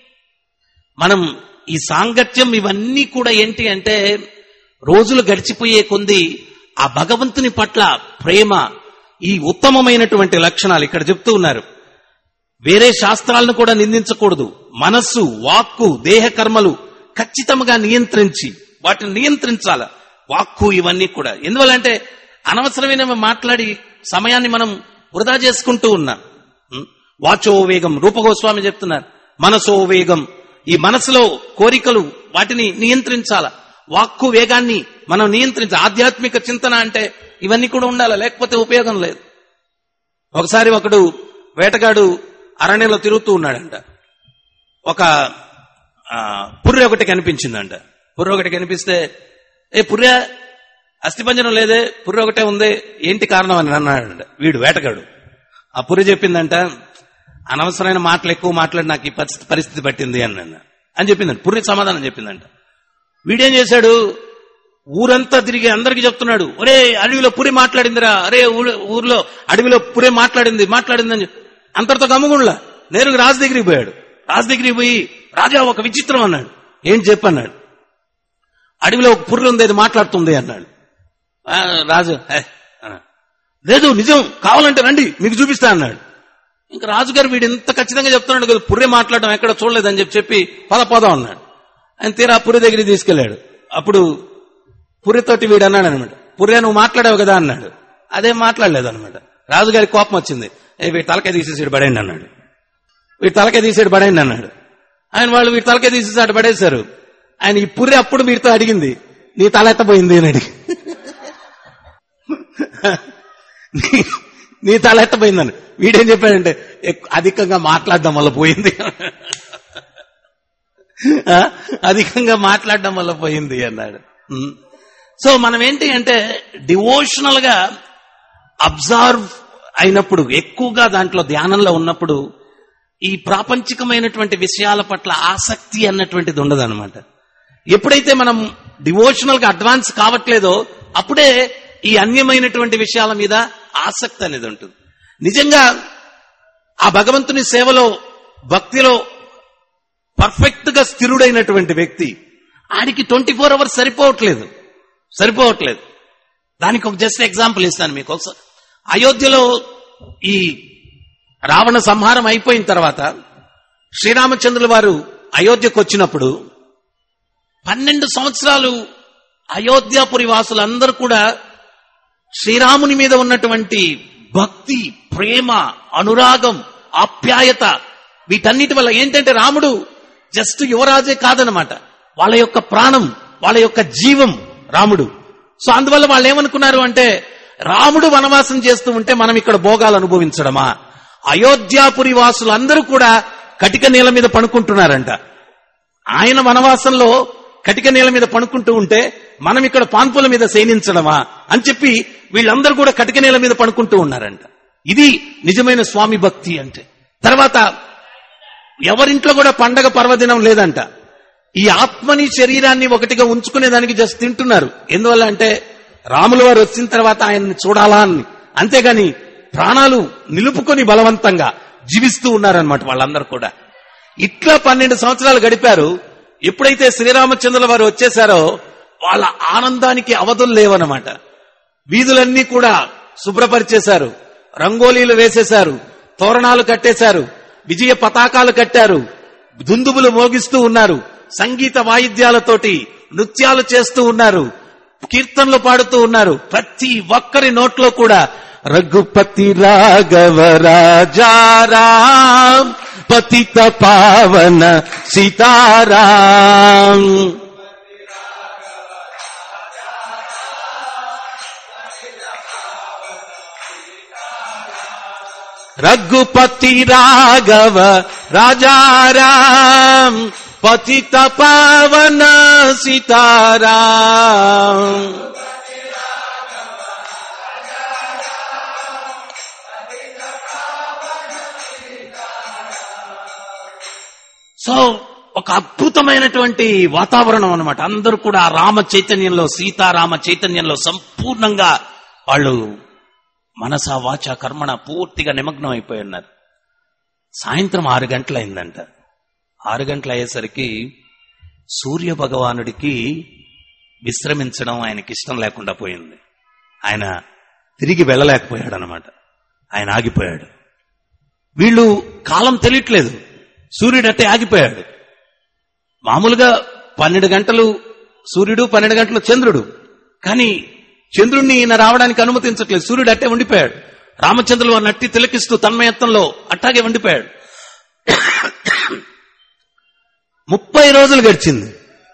మనం ఈ సాంగత్యం ఇవన్నీ కూడా ఏంటి అంటే రోజులు గడిచిపోయే కొంది ఆ భగవంతుని పట్ల ప్రేమ ఈ ఉత్తమమైనటువంటి లక్షణాలు ఇక్కడ చెప్తూ ఉన్నారు వేరే శాస్త్రాలను కూడా నిందించకూడదు మనస్సు వాక్కు దేహ కర్మలు ఖచ్చితంగా నియంత్రించి వాటిని నియంత్రించాల వాక్కు ఇవన్నీ కూడా ఎందువల్లంటే అనవసరమైనవి మాట్లాడి సమయాన్ని మనం వృధా చేసుకుంటూ ఉన్నాం ఉం? వాచో వేగం రూపగోస్వామి చెప్తున్నారు మనసో వేగం ఈ మనసులో కోరికలు వాటిని నియంత్రించాల వాక్కు వేగాన్ని మనం నియంత్రించాలి ఆధ్యాత్మిక చింతన అంటే ఇవన్నీ కూడా ఉండాలి లేకపోతే ఉపయోగం లేదు ఒకసారి ఒకడు వేటగాడు అరణ్యంలో తిరుగుతూ ఉన్నాడంట ఒక ఆ, పుర్రె ఒకటి కనిపించిందంట పుర్రె ఒకటి కనిపిస్తే ఏ పుర్రె అస్థిపంజరం లేదే పుర్రె ఒకటే ఉంది ఏంటి కారణం అని అన్నాడంట వీడు వేటగాడు ఆ పుర్రె చెప్పిందంట అనవసరమైన మాటలు ఎక్కువ మాట్లాడి నాకు ఈ పరిస్థితి పరిస్థితి పట్టింది అన్న అని చెప్పిందంట పుర్రె సమాధానం చెప్పిందంట వీడేం చేశాడు ఊరంతా తిరిగి అందరికి చెప్తున్నాడు ఒరే అడవిలో పురి మాట్లాడిందిరా అరే ఊళ్ళో- ఊర్లో అడవిలో పురే మాట్లాడింది మాట్లాడింది అని చెప్పి. అంతటితో గమ్ముగుండ్లా నేరుగా రాజు దగ్గరికి పోయాడు రాజు దగ్గరికి పోయి రాజా ఒక విచిత్రం అన్నాడు ఏం చెప్పన్నాడు అడవిలో ఒక పుర్రె ఉంది అది మాట్లాడుతుంది అన్నాడు ఆ, రాజు "హే" అన్నాడు. లేదు నిజం కావాలంటే రండి మీకు చూపిస్తా అన్నాడు ఇంకా రాజుగారు వీడు ఇంత ఖచ్చితంగా చెప్తున్నాడు కదా పుర్రె మాట్లాడడం ఎక్కడ చూడలేదని చెప్పి చెప్పి పద పద అన్నాడు ఆయన తీరా ఆ పుర్రె దగ్గరికి తీసుకెళ్లాడు అప్పుడు పుర్రెతోటి వీడు అన్నాడు అనమాట పుర్రె నువ్వు మాట్లాడావు కదా అన్నాడు అదేం మాట్లాడలేదు అనమాట రాజుగారి కోపం వచ్చింది ఏ వీడి తలకాయ తీసేసాడు పడేయండి అన్నాడు వీడి తలకాయ తీసాడు పడేయండి అన్నాడు ఆయన వాళ్ళు వీడి తలకాయ తీసేసి అటు పడేశారు ఆయన ఈ పుర్రె అప్పుడు వీరితో అడిగింది నీ తల ఎత్తపోయింది అని అడిగి నీ- నీ తల ఎత్తపోయిందని వీడేం చెప్పాడంటే "ఎక్- అధికంగా మాట్లాడడం వల్ల పోయింది ఆ? అధికంగా మాట్లాడడం వల్ల పోయింది అన్నాడు ఉమ్. సో మనం ఏంటి అంటే డివోషనల్ గా అబ్జర్వ్ అయినప్పుడు ఎక్కువగా దాంట్లో ధ్యానంలో ఉన్నప్పుడు ఈ ప్రాపంచికమైనటువంటి విషయాల పట్ల ఆసక్తి అన్నటువంటిది ఉండదు అనమాట ఎప్పుడైతే మనం డివోషనల్ గా అడ్వాన్స్ కావట్లేదో అప్పుడే ఈ అన్యమైనటువంటి విషయాల మీద ఆసక్తి అనేది ఉంటుంది నిజంగా ఆ భగవంతుని సేవలో భక్తిలో పర్ఫెక్ట్ గా స్థిరుడైనటువంటి వ్యక్తి ఆడికి ట్వంటీ ఫోర్ అవర్స్ సరిపోవట్లేదు సరిపోవట్లేదు దానికి ఒక జస్ట్ ఎగ్జాంపుల్ ఇస్తాను మీకు ఒకసారి అయోధ్యలో ఈ రావణ సంహారం అయిపోయిన తర్వాత శ్రీరామచంద్రుల వారు అయోధ్యకు వచ్చినప్పుడు పన్నెండు సంవత్సరాలు అయోధ్యాపురి వాసులందరూ కూడా శ్రీరాముని మీద ఉన్నటువంటి భక్తి ప్రేమ అనురాగం ఆప్యాయత వీటన్నిటి వల్ల ఏంటంటే రాముడు జస్ట్ యువరాజే కాదనమాట వాళ్ళ యొక్క ప్రాణం వాళ్ళ యొక్క జీవం రాముడు సో అందువల్ల వాళ్ళు ఏమనుకున్నారు అంటే రాముడు వనవాసం చేస్తూ ఉంటే మనం ఇక్కడ భోగాలు అనుభవించడమా అయోధ్యాపురి వాసులందరూ కూడా కటిక నేల మీద పడుకుంటున్నారంట ఆయన వనవాసంలో కటిక నేల మీద పడుకుంటూ ఉంటే మనం ఇక్కడ పాన్పుల మీద శయనించడమా అని చెప్పి వీళ్ళందరూ కూడా కటిక నేల మీద పడుకుంటూ ఉన్నారంట ఇది నిజమైన స్వామి భక్తి అంటే తర్వాత ఎవరింట్లో కూడా పండగ పర్వదినం లేదంట ఈ ఆత్మని శరీరాన్ని ఒకటిగా ఉంచుకునేదానికి జస్ట్ తింటున్నారు ఎందువల్ల అంటే రాముల వారు వచ్చిన తర్వాత ఆయన్ని చూడాలా అని అంతేగాని ప్రాణాలు నిలుపుకొని బలవంతంగా జీవిస్తూ ఉన్నారనమాట వాళ్ళందరూ కూడా ఇట్లా పన్నెండు సంవత్సరాలు గడిపారు ఎప్పుడైతే శ్రీరామచంద్రుల వారు వచ్చేసారో వాళ్ళ ఆనందానికి అవధులు లేవన్నమాట వీధులన్నీ కూడా శుభ్రపరిచేశారు రంగోలీలు వేసేశారు తోరణాలు కట్టేశారు విజయ పతాకాలు కట్టారు దుందుబులు మోగిస్తూ ఉన్నారు సంగీత వాయిద్యాలతోటి నృత్యాలు చేస్తూ ఉన్నారు కీర్తనలు పాడుతూ ఉన్నారు ప్రతి ఒక్కరి నోట్లో కూడా రఘుపతి రాఘవ రాజారాం పతిత పావన సీతారాం రఘుపతి రాఘవ రాజారాం పతిత పావన సీతారాం సో ఒక అద్భుతమైనటువంటి వాతావరణం అన్నమాట అందరూ కూడా ఆ రామ చైతన్యంలో సీతారామ చైతన్యంలో సంపూర్ణంగా వాళ్ళు మనస వాచ కర్మణ పూర్తిగా నిమగ్నం అయిపోయి ఉన్నారు సాయంత్రం ఆరు గంటలైందంట ఆరు గంటలు అయ్యేసరికి సూర్య భగవానుడికి విశ్రమించడం ఆయనకి ఇష్టం లేకుండా పోయింది ఆయన తిరిగి వెళ్ళలేకపోయాడు అనమాట ఆయన ఆగిపోయాడు వీళ్ళు కాలం తెలియట్లేదు సూర్యుడు అట్టే ఆగిపోయాడు మామూలుగా పన్నెండు గంటలు సూర్యుడు పన్నెండు గంటలు చంద్రుడు కానీ చంద్రుణ్ణి ఈయన రావడానికి అనుమతించట్లేదు సూర్యుడు అట్టే ఉండిపోయాడు రామచంద్రులు వారిని అట్టి తిలకిస్తూ తన్మయత్నంలో అట్టాగే ఉండిపోయాడు ముప్పై రోజులు గడిచింది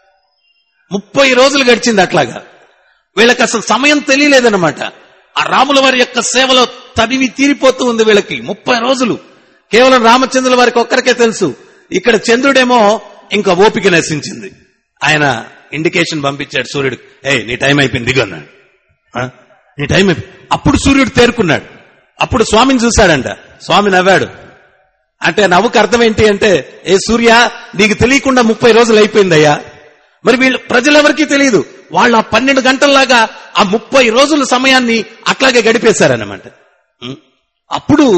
ముప్పై రోజులు గడిచింది అట్లాగా వీళ్ళకి అసలు సమయం తెలియలేదన్నమాట ఆ రాముల వారి యొక్క సేవలో తనివి తీరిపోతూ ఉంది వీళ్ళకి ముప్పై రోజులు కేవలం రామచంద్రుల వారికి ఒక్కరికే తెలుసు ఇక్కడ చంద్రుడేమో ఇంకా ఓపిక నశించింది ఆయన ఇండికేషన్ పంపించాడు సూర్యుడు ఏ నీ టైం అయిపోయింది దిగు అన్నాడు ఆ? నీ టైం అయిపోయింది అప్పుడు సూర్యుడు తేరుకున్నాడు అప్పుడు స్వామిని చూశాడంట స్వామి నవ్వాడు అంటే నవ్వుకు అర్థం ఏంటి అంటే ఏ సూర్య నీకు తెలియకుండా ముప్పై రోజులు అయిపోయిందయ్యా మరి వీళ్ళు ప్రజలెవరికీ తెలియదు వాళ్ళు ఆ పన్నెండు గంటల్లాగా ఆ ముప్పై రోజుల సమయాన్ని అట్లాగే గడిపేశారన్నమాట ఉం? అప్పుడు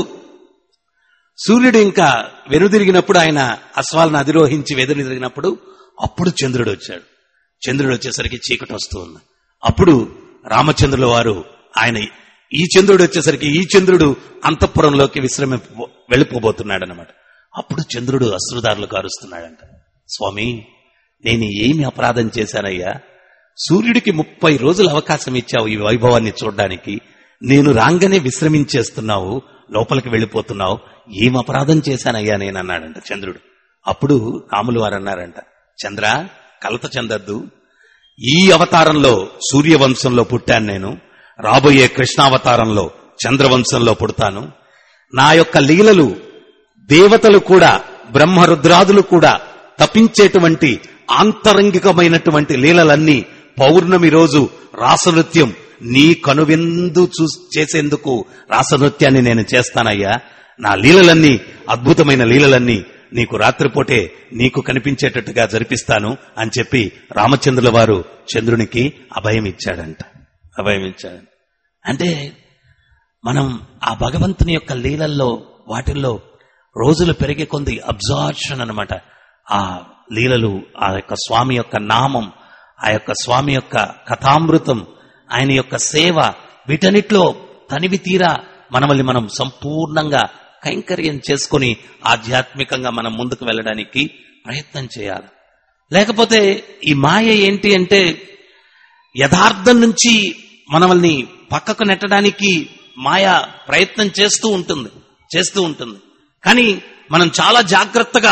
సూర్యుడు ఇంకా వెనుదిరిగినప్పుడు ఆయన అశ్వాలను అధిరోహించి వెనుదిరిగినప్పుడు అప్పుడు చంద్రుడు వచ్చాడు చంద్రుడు వచ్చేసరికి చీకటి వస్తూ ఉంది అప్పుడు రామచంద్రుల వారు ఆయన ఈ చంద్రుడు వచ్చేసరికి ఈ చంద్రుడు అంతఃపురంలోకి విశ్రమి వెళ్ళిపోబోతున్నాడు అనమాట అప్పుడు చంద్రుడు అశ్రుదారులు కారుస్తున్నాడంట స్వామి నేను ఏమి అపరాధం చేశానయ్యా సూర్యుడికి ముప్పై రోజులు అవకాశం ఇచ్చావు ఈ వైభవాన్ని చూడడానికి నేను రాంగనే విశ్రమించేస్తున్నావు లోపలికి వెళ్ళిపోతున్నావు ఏం అపరాధం చేశానయ్యా నేను అన్నాడంట చంద్రుడు అప్పుడు రాములు వారు అన్నారంట చంద్ర కలత చెందద్దు ఈ అవతారంలో సూర్యవంశంలో పుట్టాను నేను రాబోయే కృష్ణావతారంలో చంద్రవంశంలో పుడతాను నా యొక్క లీలలు దేవతలు కూడా బ్రహ్మరుద్రాదులు కూడా తప్పించేటువంటి ఆంతరంగికమైనటువంటి లీలలన్నీ పౌర్ణమి రోజు రాసనృత్యం నీ కనువిందు చూ చేసేందుకు రాసనృత్యాన్ని నేను చేస్తానయ్యా నా లీలలన్నీ అద్భుతమైన లీలలన్నీ నీకు రాత్రిపూటే నీకు కనిపించేటట్టుగా జరిపిస్తాను అని చెప్పి రామచంద్రుల వారు చంద్రునికి అభయం ఇచ్చాడంట అభయం ఇచ్చాడు అంటే మనం ఆ భగవంతుని యొక్క లీలల్లో వాటిల్లో రోజులు పెరిగే కొంది అబ్జార్షన్ అన్నమాట ఆ లీలలు ఆ యొక్క స్వామి యొక్క నామం ఆ యొక్క స్వామి యొక్క కథామృతం ఆయన యొక్క సేవ వీటన్నిటిలో తనివి తీరా మనల్ని మనం సంపూర్ణంగా కైంకర్యం చేసుకొని ఆధ్యాత్మికంగా మనం ముందుకు వెళ్ళడానికి ప్రయత్నం చేయాలి లేకపోతే ఈ మాయ ఏంటి అంటే యథార్థం నుంచి మనల్ని పక్కకు నెట్టడానికి మాయ ప్రయత్నం చేస్తూ ఉంటుంది చేస్తూ ఉంటుంది కానీ మనం చాలా జాగ్రత్తగా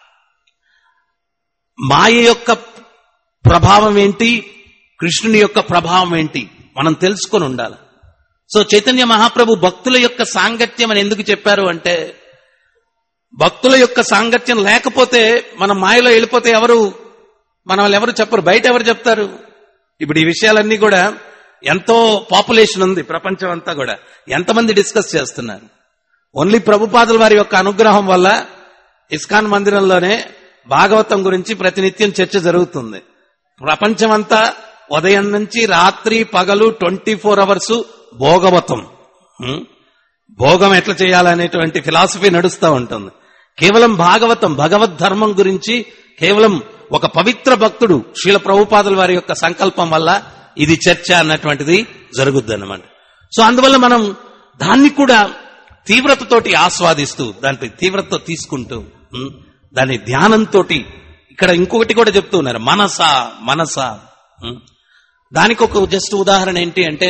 మాయ యొక్క ప్రభావం ఏంటి కృష్ణుని యొక్క ప్రభావం ఏంటి మనం తెలుసుకొని ఉండాలి సో చైతన్య మహాప్రభు భక్తుల యొక్క సాంగత్యం అని ఎందుకు చెప్పారు అంటే భక్తుల యొక్క సాంగత్యం లేకపోతే మనం మాయలో వెళ్ళిపోతే ఎవరు మన వాళ్ళు ఎవరు చెప్పరు బయట ఎవరు చెప్తారు ఇప్పుడు ఈ విషయాలన్నీ కూడా ఎంతో పాపులేషన్ ఉంది ప్రపంచం అంతా కూడా ఎంతమంది డిస్కస్ చేస్తున్నారు ఓన్లీ ప్రభుపాదుల వారి యొక్క అనుగ్రహం వల్ల ఇస్కాన్ మందిరంలోనే భాగవతం గురించి ప్రతినిత్యం చర్చ జరుగుతుంది ప్రపంచమంతా ఉదయం నుంచి రాత్రి పగలు ట్వంటీ ఫోర్ అవర్స్ భోగవతం ఉం? భోగం ఎట్లా చేయాలనేటువంటి ఫిలాసఫీ నడుస్తూ ఉంటుంది కేవలం భాగవతం భగవద్ ధర్మం గురించి కేవలం ఒక పవిత్ర భక్తుడు శీల ప్రభుపాదుల వారి యొక్క సంకల్పం వల్ల ఇది చర్చ అన్నటువంటిది జరుగుద్ది అన్నమాట సో అందువల్ల మనం దాన్ని కూడా తీవ్రతతోటి ఆస్వాదిస్తూ దాంట్లో తీవ్రత తీసుకుంటూ ఉం, దాని ధ్యానంతో ఇక్కడ ఇంకొకటి కూడా చెప్తూ ఉన్నారు మనస మనస ఉం. దానికి ఒక జస్ట్ ఉదాహరణ ఏంటి అంటే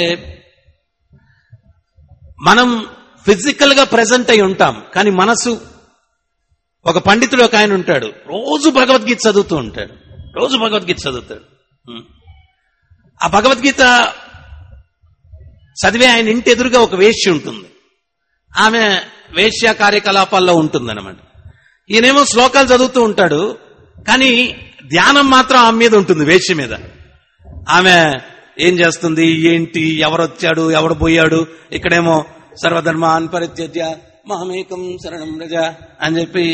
మనం ఫిజికల్ గా ప్రెజెంట్ అయి ఉంటాం కానీ మనసు ఒక పండితుడు ఒక ఆయన ఉంటాడు రోజు భగవద్గీత చదువుతూ ఉంటాడు రోజు భగవద్గీత చదువుతాడు ఉం. ఆ భగవద్గీత చదివే ఆయన ఇంటి ఎదురుగా ఒక వేశ్య ఉంటుంది ఆమె వేశ్య కార్యకలాపాల్లో ఉంటుందన్నమాట ఈయనేమో శ్లోకాలు చదువుతూ ఉంటాడు కానీ ధ్యానం మాత్రం ఆమె మీద ఉంటుంది వేశ్య మీద ఆమె ఏం చేస్తుంది ఏంటి ఎవరు వచ్చాడు ఎవడు పోయాడు ఇక్కడేమో సర్వధర్మాన్ పరిత్యజ్య మహమేకం శరణం రజ అని చెప్పి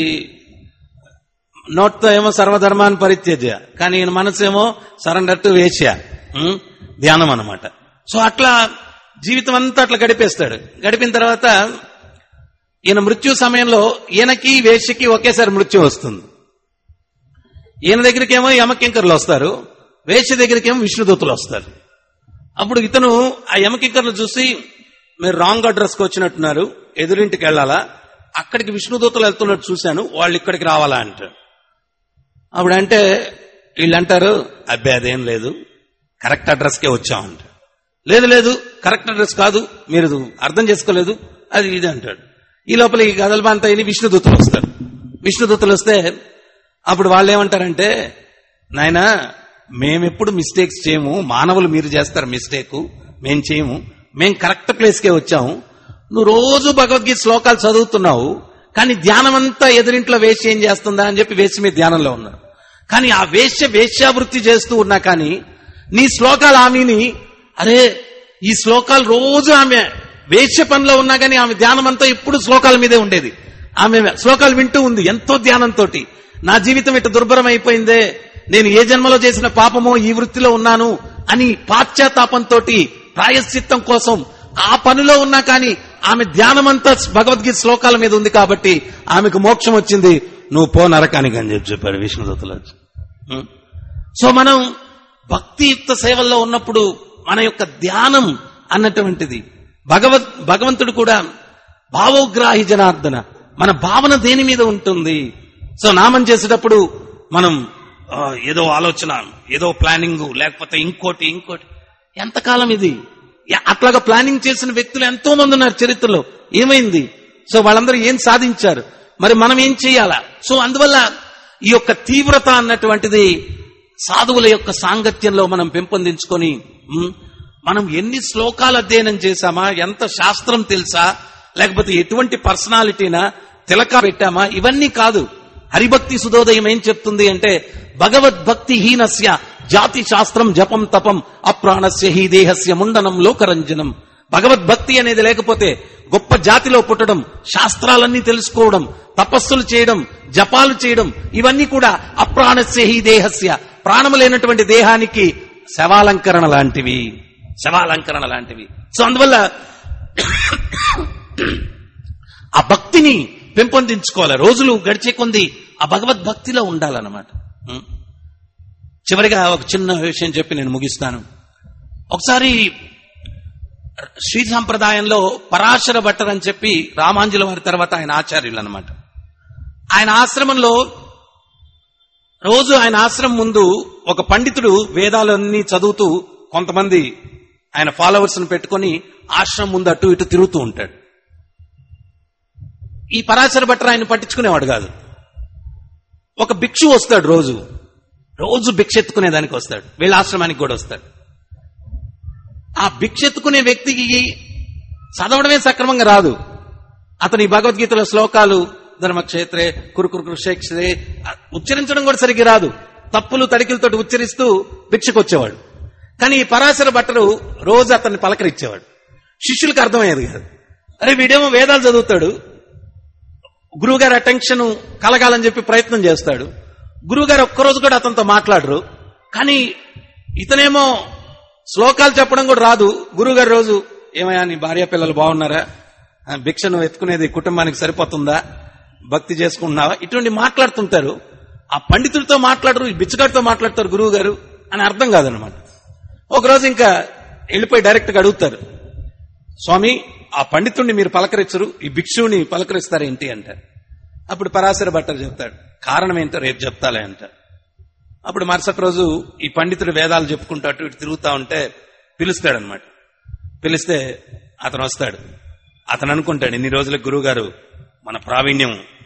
నోట్తో ఏమో సర్వధర్మాన్ పరిత్యజ్య కానీ ఈయన మనసేమో సరెండర్ టు వేశ్య ఉం? ధ్యానం అన్నమాట సో అట్లా జీవితం అంతా అట్లా గడిపేస్తాడు గడిపిన తర్వాత ఈయన మృత్యు సమయంలో ఈయనకి వేశ్యకి ఒకేసారి మృత్యు వస్తుంది ఈయన దగ్గరికేమో యమకింకర్లు వస్తారు వేశ్య దగ్గరికేమో విష్ణుదూతులు వస్తారు అప్పుడు ఇతను ఆ యమకింకర్లు చూసి మీరు రాంగ్ అడ్రస్ కి వచ్చినట్టున్నారు ఎదురింటికి వెళ్ళాలా అక్కడికి విష్ణుదూతలు వెళ్తున్నట్టు చూశాను వాళ్ళు ఇక్కడికి రావాలా అంటారు అప్పుడు అంటే వీళ్ళు అంటారు అబ్బాయి అదేం లేదు కరెక్ట్ అడ్రస్ కే వచ్చాం అంటారు లేదు లేదు కరెక్ట్ అడ్రస్ కాదు మీరు అర్థం చేసుకోలేదు అది ఇది అంటాడు ఈ లోపల ఈ గదల్బాంత అయిన విష్ణుదూతలు వస్తారు విష్ణుదూతలు వస్తే అప్పుడు వాళ్ళు ఏమంటారంటే నాయనా మేమెప్పుడు మిస్టేక్స్ చేయము మానవులు మీరు చేస్తారు మిస్టేక్ మేం చేయము మేం కరెక్ట్ ప్లేస్కే వచ్చాము నువ్వు రోజు భగవద్గీత శ్లోకాలు చదువుతున్నావు కానీ ధ్యానం అంతా ఎదురింట్లో వేశ్య ఏం చేస్తుందా అని చెప్పి వేశ్య మీద ధ్యానంలో ఉన్నారు కానీ ఆ వేశ్య వేశ్యావృత్తి చేస్తూ ఉన్నా కానీ నీ శ్లోకాలు ఆమెని అరే ఈ శ్లోకాలు రోజు ఆమె వేశ్య పనిలో ఉన్నా కానీ ఆమె ధ్యానం అంతా ఎప్పుడు శ్లోకాల మీదే ఉండేది ఆమె శ్లోకాలు వింటూ ఉంది ఎంతో ధ్యానంతో నా జీవితం ఇటు దుర్భరం అయిపోయిందే నేను ఏ జన్మలో చేసిన పాపమో ఈ వృత్తిలో ఉన్నాను అని పాశ్చాత్తాపంతో ప్రాయశ్చిత్తం కోసం ఆ పనిలో ఉన్నా కానీ ఆమె ధ్యానమంతా భగవద్గీత శ్లోకాల మీద ఉంది కాబట్టి ఆమెకు మోక్షం వచ్చింది నువ్వు పో నరకానికి అని చెప్పి చెప్పాడు విష్ణుదత్తులు వచ్చి ఉం? సో మనం భక్తియుక్త సేవల్లో ఉన్నప్పుడు మన యొక్క ధ్యానం అన్నటువంటిది భగవద్ భగవంతుడు కూడా భావోగ్రాహి జనార్దన మన భావన దేని మీద ఉంటుంది సో నామం చేసేటప్పుడు మనం ఆ, ఏదో ఆలోచన ఏదో ప్లానింగ్ లేకపోతే ఇంకోటి ఇంకోటి ఎంతకాలం ఇది యా- అట్లాగా ప్లానింగ్ చేసిన వ్యక్తులు ఎంతో మంది ఉన్నారు చరిత్రలో ఏమైంది సో వాళ్ళందరూ ఏం సాధించారు మరి మనం ఏం చేయాలా సో అందువల్ల ఈ యొక్క తీవ్రత అన్నటువంటిది సాధువుల యొక్క సాంగత్యంలో మనం పెంపొందించుకొని ఉమ్, మనం ఎన్ని శ్లోకాలు అధ్యయనం చేశామా ఎంత శాస్త్రం తెలుసా లేకపోతే ఎటువంటి పర్సనాలిటీనా తిలక పెట్టామా ఇవన్నీ కాదు హరిభక్తి సుధోదయం ఏం చెప్తుంది అంటే భగవద్భక్తి హీనస్య జాతి శాస్త్రం జపం తపం అప్రాణస్య హీ దేహస్య ముండనం లోకరంజనం భగవద్భక్తి అనేది లేకపోతే గొప్ప జాతిలో పుట్టడం శాస్త్రాలన్నీ తెలుసుకోవడం తపస్సులు చేయడం జపాలు చేయడం ఇవన్నీ కూడా అప్రాణస్య హీ దేహస్య ప్రాణము లేనటువంటి దేహానికి శవాలంకరణ లాంటివి శవాలంకరణ లాంటివి సో అందువల్ల ఆ భక్తిని పెంపొందించుకోవాలి రోజులు గడిచే కొంది ఆ భగవద్భక్తిలో ఉండాలన్నమాట ఉం. చివరిగా ఒక చిన్న విషయం చెప్పి నేను ముగిస్తాను ఒకసారి శ్రీ సంప్రదాయంలో పరాశర భట్టర్ అని చెప్పి రామాంజుల వారి తర్వాత ఆయన ఆచార్యులు అనమాట ఆయన ఆశ్రమంలో రోజు ఆయన ఆశ్రమం ముందు ఒక పండితుడు వేదాలన్నీ చదువుతూ కొంతమంది ఆయన ఫాలోవర్స్ పెట్టుకొని ఆశ్రమం ముందు అటు ఇటు తిరుగుతూ ఉంటాడు ఈ పరాశర భట్టర్ ఆయన పట్టించుకునేవాడు కాదు ఒక భిక్షు వస్తాడు రోజు రోజు భిక్ష ఎత్తుకునే దానికి వస్తాడు వీళ్ళ ఆశ్రమానికి కూడా వస్తాడు ఆ భిక్ష ఎత్తుకునే వ్యక్తికి చదవడమే సక్రమంగా రాదు అతని భగవద్గీతలో శ్లోకాలు ధర్మక్షేత్రే కురుకురు కురుక్షేత్రే ఉచ్చరించడం కూడా సరిగ్గా రాదు తప్పులు తడికిలతోటి ఉచ్చరిస్తూ భిక్షకు వచ్చేవాడు కానీ ఈ పరాశర భట్టరు రోజు అతన్ని పలకరించేవాడు శిష్యులకు అర్థమయ్యేది కాదు అరే వీడేమో వేదాలు చదువుతాడు గురువుగారి అటెన్షన్ కలగాలని చెప్పి ప్రయత్నం చేస్తాడు గురువుగారు ఒక్కరోజు కూడా అతనితో మాట్లాడరు కానీ ఇతనేమో శ్లోకాలు చెప్పడం కూడా రాదు గురువుగారు రోజు ఏమయ్యా నీ భార్య పిల్లలు బాగున్నారా ఆ, భిక్ష నువ్వు ఎత్తుకునేది కుటుంబానికి సరిపోతుందా భక్తి చేసుకుంటున్నావా ఇటువంటి మాట్లాడుతుంటారు ఆ పండితుడితో మాట్లాడరు ఈ బిచ్చగాడితో మాట్లాడతారు గురువు గారు అని అర్థం కాదనమాట ఒకరోజు ఇంకా వెళ్ళిపోయి డైరెక్ట్ గా అడుగుతారు స్వామి ఆ పండితుడిని మీరు పలకరించరు ఈ భిక్షువుని పలకరిస్తారేంటి అంటారు అప్పుడు పరాశర భట్టర్ చెప్తాడు కారణం ఏంటో రేపు చెప్తాలే అంటారు అప్పుడు మరుసటి రోజు ఈ పండితుడు వేదాలు చెప్పుకుంటూ అటు ఇటు తిరుగుతా ఉంటే పిలుస్తాడనమాట పిలిస్తే అతను వస్తాడు అతను అనుకుంటాడు ఇన్ని రోజులకు గురువు గారు మన ప్రావీణ్యం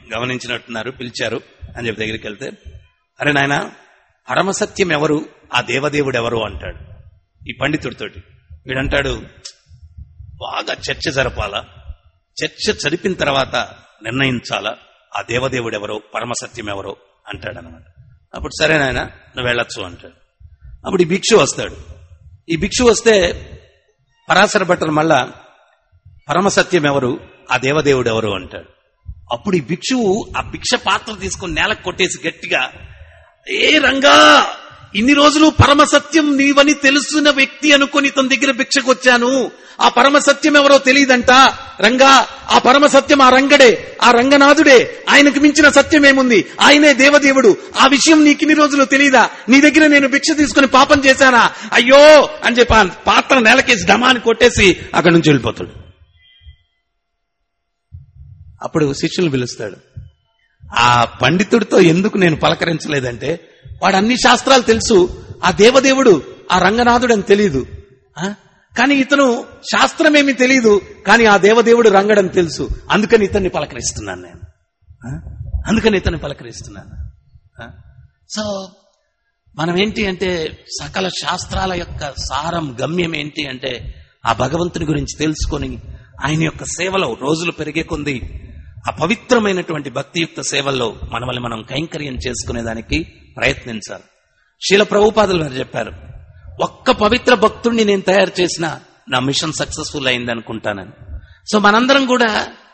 గమనించినట్టున్నారు పిలిచారు అని చెప్పి దగ్గరికి వెళ్తే అరే నాయన పరమసత్యం ఎవరు ఆ దేవదేవుడు ఎవరు అంటాడు ఈ పండితుడితోటి వీడంటాడు బాగా చర్చ జరపాలా చర్చ జరిపిన తర్వాత నిర్ణయించాలా ఆ దేవదేవుడు ఎవరో పరమసత్యం ఎవరో అంటాడు అనమాట అప్పుడు సరే నాయన నువ్వు వెళ్ళొచ్చు అంటాడు అప్పుడు ఈ భిక్షు వస్తాడు ఈ భిక్షు వస్తే పరాశర భట్టలు మళ్ళా పరమసత్యం ఎవరు ఆ దేవదేవుడు ఎవరు అంటాడు అప్పుడు ఈ భిక్షువు ఆ భిక్ష పాత్ర తీసుకొని నేలకు కొట్టేసి గట్టిగా ఏ రంగా ఇన్ని రోజులు పరమసత్యం నీవని తెలుసున్న వ్యక్తి అనుకుని తన దగ్గర భిక్షకు వచ్చాను ఆ పరమసత్యం ఎవరో తెలియదంట రంగా ఆ పరమసత్యం ఆ రంగడే ఆ రంగనాథుడే ఆయనకు మించిన సత్యం ఏముంది ఆయనే దేవదేవుడు ఆ విషయం నీకు ఇన్ని రోజులు తెలియదా నీ దగ్గర నేను భిక్ష తీసుకుని పాపం చేశానా అయ్యో అని చెప్పి ఆ పాత్ర నేలకేసి డమాని కొట్టేసి అక్కడి నుంచి వెళ్ళిపోతాడు అప్పుడు శిష్యులు పిలుస్తాడు ఆ పండితుడితో ఎందుకు నేను పలకరించలేదంటే వాడు అన్ని శాస్త్రాలు తెలుసు ఆ దేవదేవుడు ఆ రంగనాథుడు అని తెలియదు ఆ? కానీ ఇతను శాస్త్రమేమి తెలియదు కానీ ఆ దేవదేవుడు రంగడని తెలుసు అందుకని ఇతన్ని పలకరిస్తున్నాను నేను ఆ? అందుకని ఇతన్ని పలకరిస్తున్నాను ఆ? సో మనం ఏంటి అంటే సకల శాస్త్రాల యొక్క సారం గమ్యం ఏంటి అంటే ఆ భగవంతుని గురించి తెలుసుకొని ఆయన యొక్క సేవలో రోజులు పెరిగే కొంది ఆ పవిత్రమైనటువంటి భక్తియుక్త సేవల్లో మనల్ని మనం కైంకర్యం చేసుకునేదానికి ప్రయత్నించాలి శీల ప్రభుపాదులు వారు చెప్పారు ఒక్క పవిత్ర భక్తుడిని నేను తయారు చేసిన నా మిషన్ సక్సెస్ఫుల్ అయింది అనుకుంటానని సో మనందరం కూడా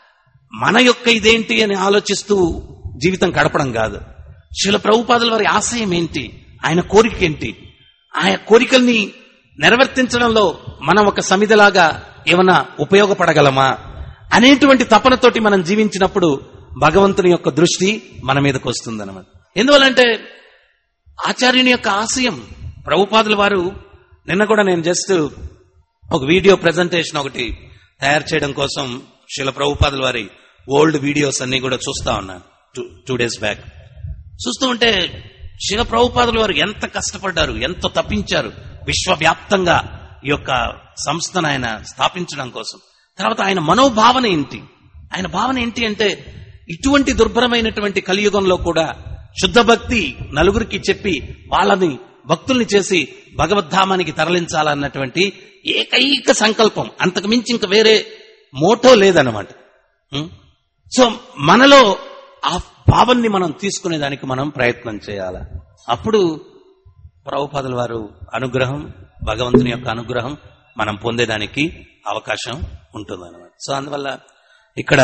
మన యొక్క ఇదేంటి అని ఆలోచిస్తూ జీవితం గడపడం కాదు శిల ప్రభుపాదుల వారి ఆశయం ఏంటి ఆయన కోరిక ఏంటి ఆయన కోరికల్ని నెరవేర్తించడంలో మనం ఒక సమిధలాగా ఏమన్నా ఉపయోగపడగలమా అనేటువంటి తపనతోటి మనం జీవించినప్పుడు భగవంతుని యొక్క దృష్టి మన మీదకి వస్తుందన్నమాట ఎందువల్లంటే ఆచార్యుని యొక్క ఆశయం ప్రభుపాదుల వారు నిన్న కూడా నేను జస్ట్ ఒక వీడియో ప్రెజెంటేషన్ ఒకటి తయారు చేయడం కోసం శిల ప్రభుపాదుల వారి ఓల్డ్ వీడియోస్ అన్ని కూడా చూస్తా ఉన్నాను టూ డేస్ బ్యాక్ చూస్తూ ఉంటే శిల ప్రభుపాదుల వారు ఎంత కష్టపడ్డారు ఎంత తప్పించారు విశ్వవ్యాప్తంగా ఈ యొక్క సంస్థను ఆయన స్థాపించడం కోసం తర్వాత ఆయన మనోభావన ఏంటి ఆయన భావన ఏంటి అంటే ఇటువంటి దుర్భరమైనటువంటి కలియుగంలో కూడా శుద్ధ భక్తి నలుగురికి చెప్పి వాళ్ళని భక్తుల్ని చేసి భగవద్ధామానికి తరలించాలన్నటువంటి ఏకైక సంకల్పం అంతకు మించి ఇంక వేరే మోటో లేదన్నమాట ఉం? సో మనలో ఆ భావాన్ని మనం తీసుకునేదానికి మనం ప్రయత్నం చేయాలి అప్పుడు ప్రభుపాదుల వారు అనుగ్రహం భగవంతుని యొక్క అనుగ్రహం మనం పొందేదానికి అవకాశం ఉంటుందన్నమాట సో అందువల్ల ఇక్కడ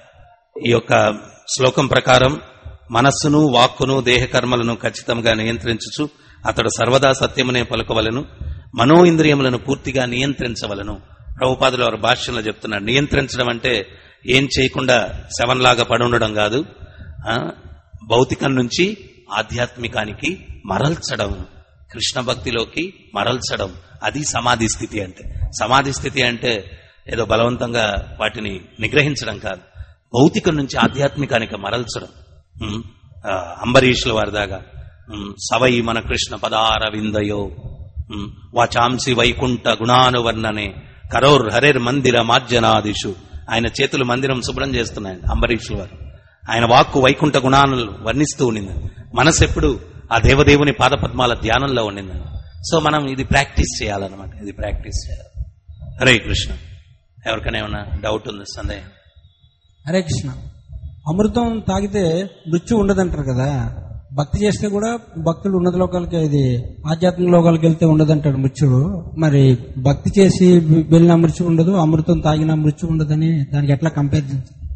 ఈ యొక్క శ్లోకం ప్రకారం మనస్సును వాక్కును దేహ కర్మలను ఖచ్చితంగా నియంత్రించుచు అతడు సర్వదా సత్యమునే పలుకవలను మనో ఇంద్రియములను పూర్తిగా నియంత్రించవలను ప్రభుపాదుల వారు భాష్యంలో చెప్తున్నాడు నియంత్రించడం అంటే ఏం చేయకుండా శవంలాగా పడి ఉండడం కాదు ఆ, భౌతికం నుంచి ఆధ్యాత్మికానికి మరల్చడం కృష్ణ భక్తిలోకి మరల్చడం అది సమాధి స్థితి అంటే సమాధి స్థితి అంటే ఏదో బలవంతంగా వాటిని నిగ్రహించడం కాదు భౌతికం నుంచి ఆధ్యాత్మికానికి మరల్చడం ఉమ్, ఆ, అంబరీషుల వారిదాగా ఉమ్, సవై మన కృష్ణ పదార విందయో ఉమ్, వాచాంసి వైకుంఠ గుణానువర్ణనే కరోర్ హరేర్ మందిర మాజ్జనాదిషు ఆయన చేతులు మందిరం శుభ్రం చేస్తున్నాయండి అంబరీషుల వారు ఆయన వాక్కు వైకుంఠ గుణాలను వర్ణిస్తూ ఉండింది మనసు ఎప్పుడు ఆ దేవదేవుని పాదపద్మాల ధ్యానంలో ఉండింది సో మనం ఇది ప్రాక్టీస్ చేయాలన్నమాట ఇది ప్రాక్టీస్ చేయాలి హరే కృష్ణ ఎవరికైనా ఏమన్నా డౌట్ ఉంది సందేహం హరే కృష్ణ అమృతం తాగితే మృత్యు ఉండదంటారు కదా భక్తి చేస్తే కూడా భక్తులు ఉన్నత లోకాలకి ఇది ఆధ్యాత్మిక లోకాలకు వెళ్తే ఉండదంటాడు మృత్యువు మరి భక్తి చేసి వెళ్ళిన మృత్యు ఉండదు అమృతం తాగిన మృత్యు ఉండదని దానికి ఎట్లా కంపేర్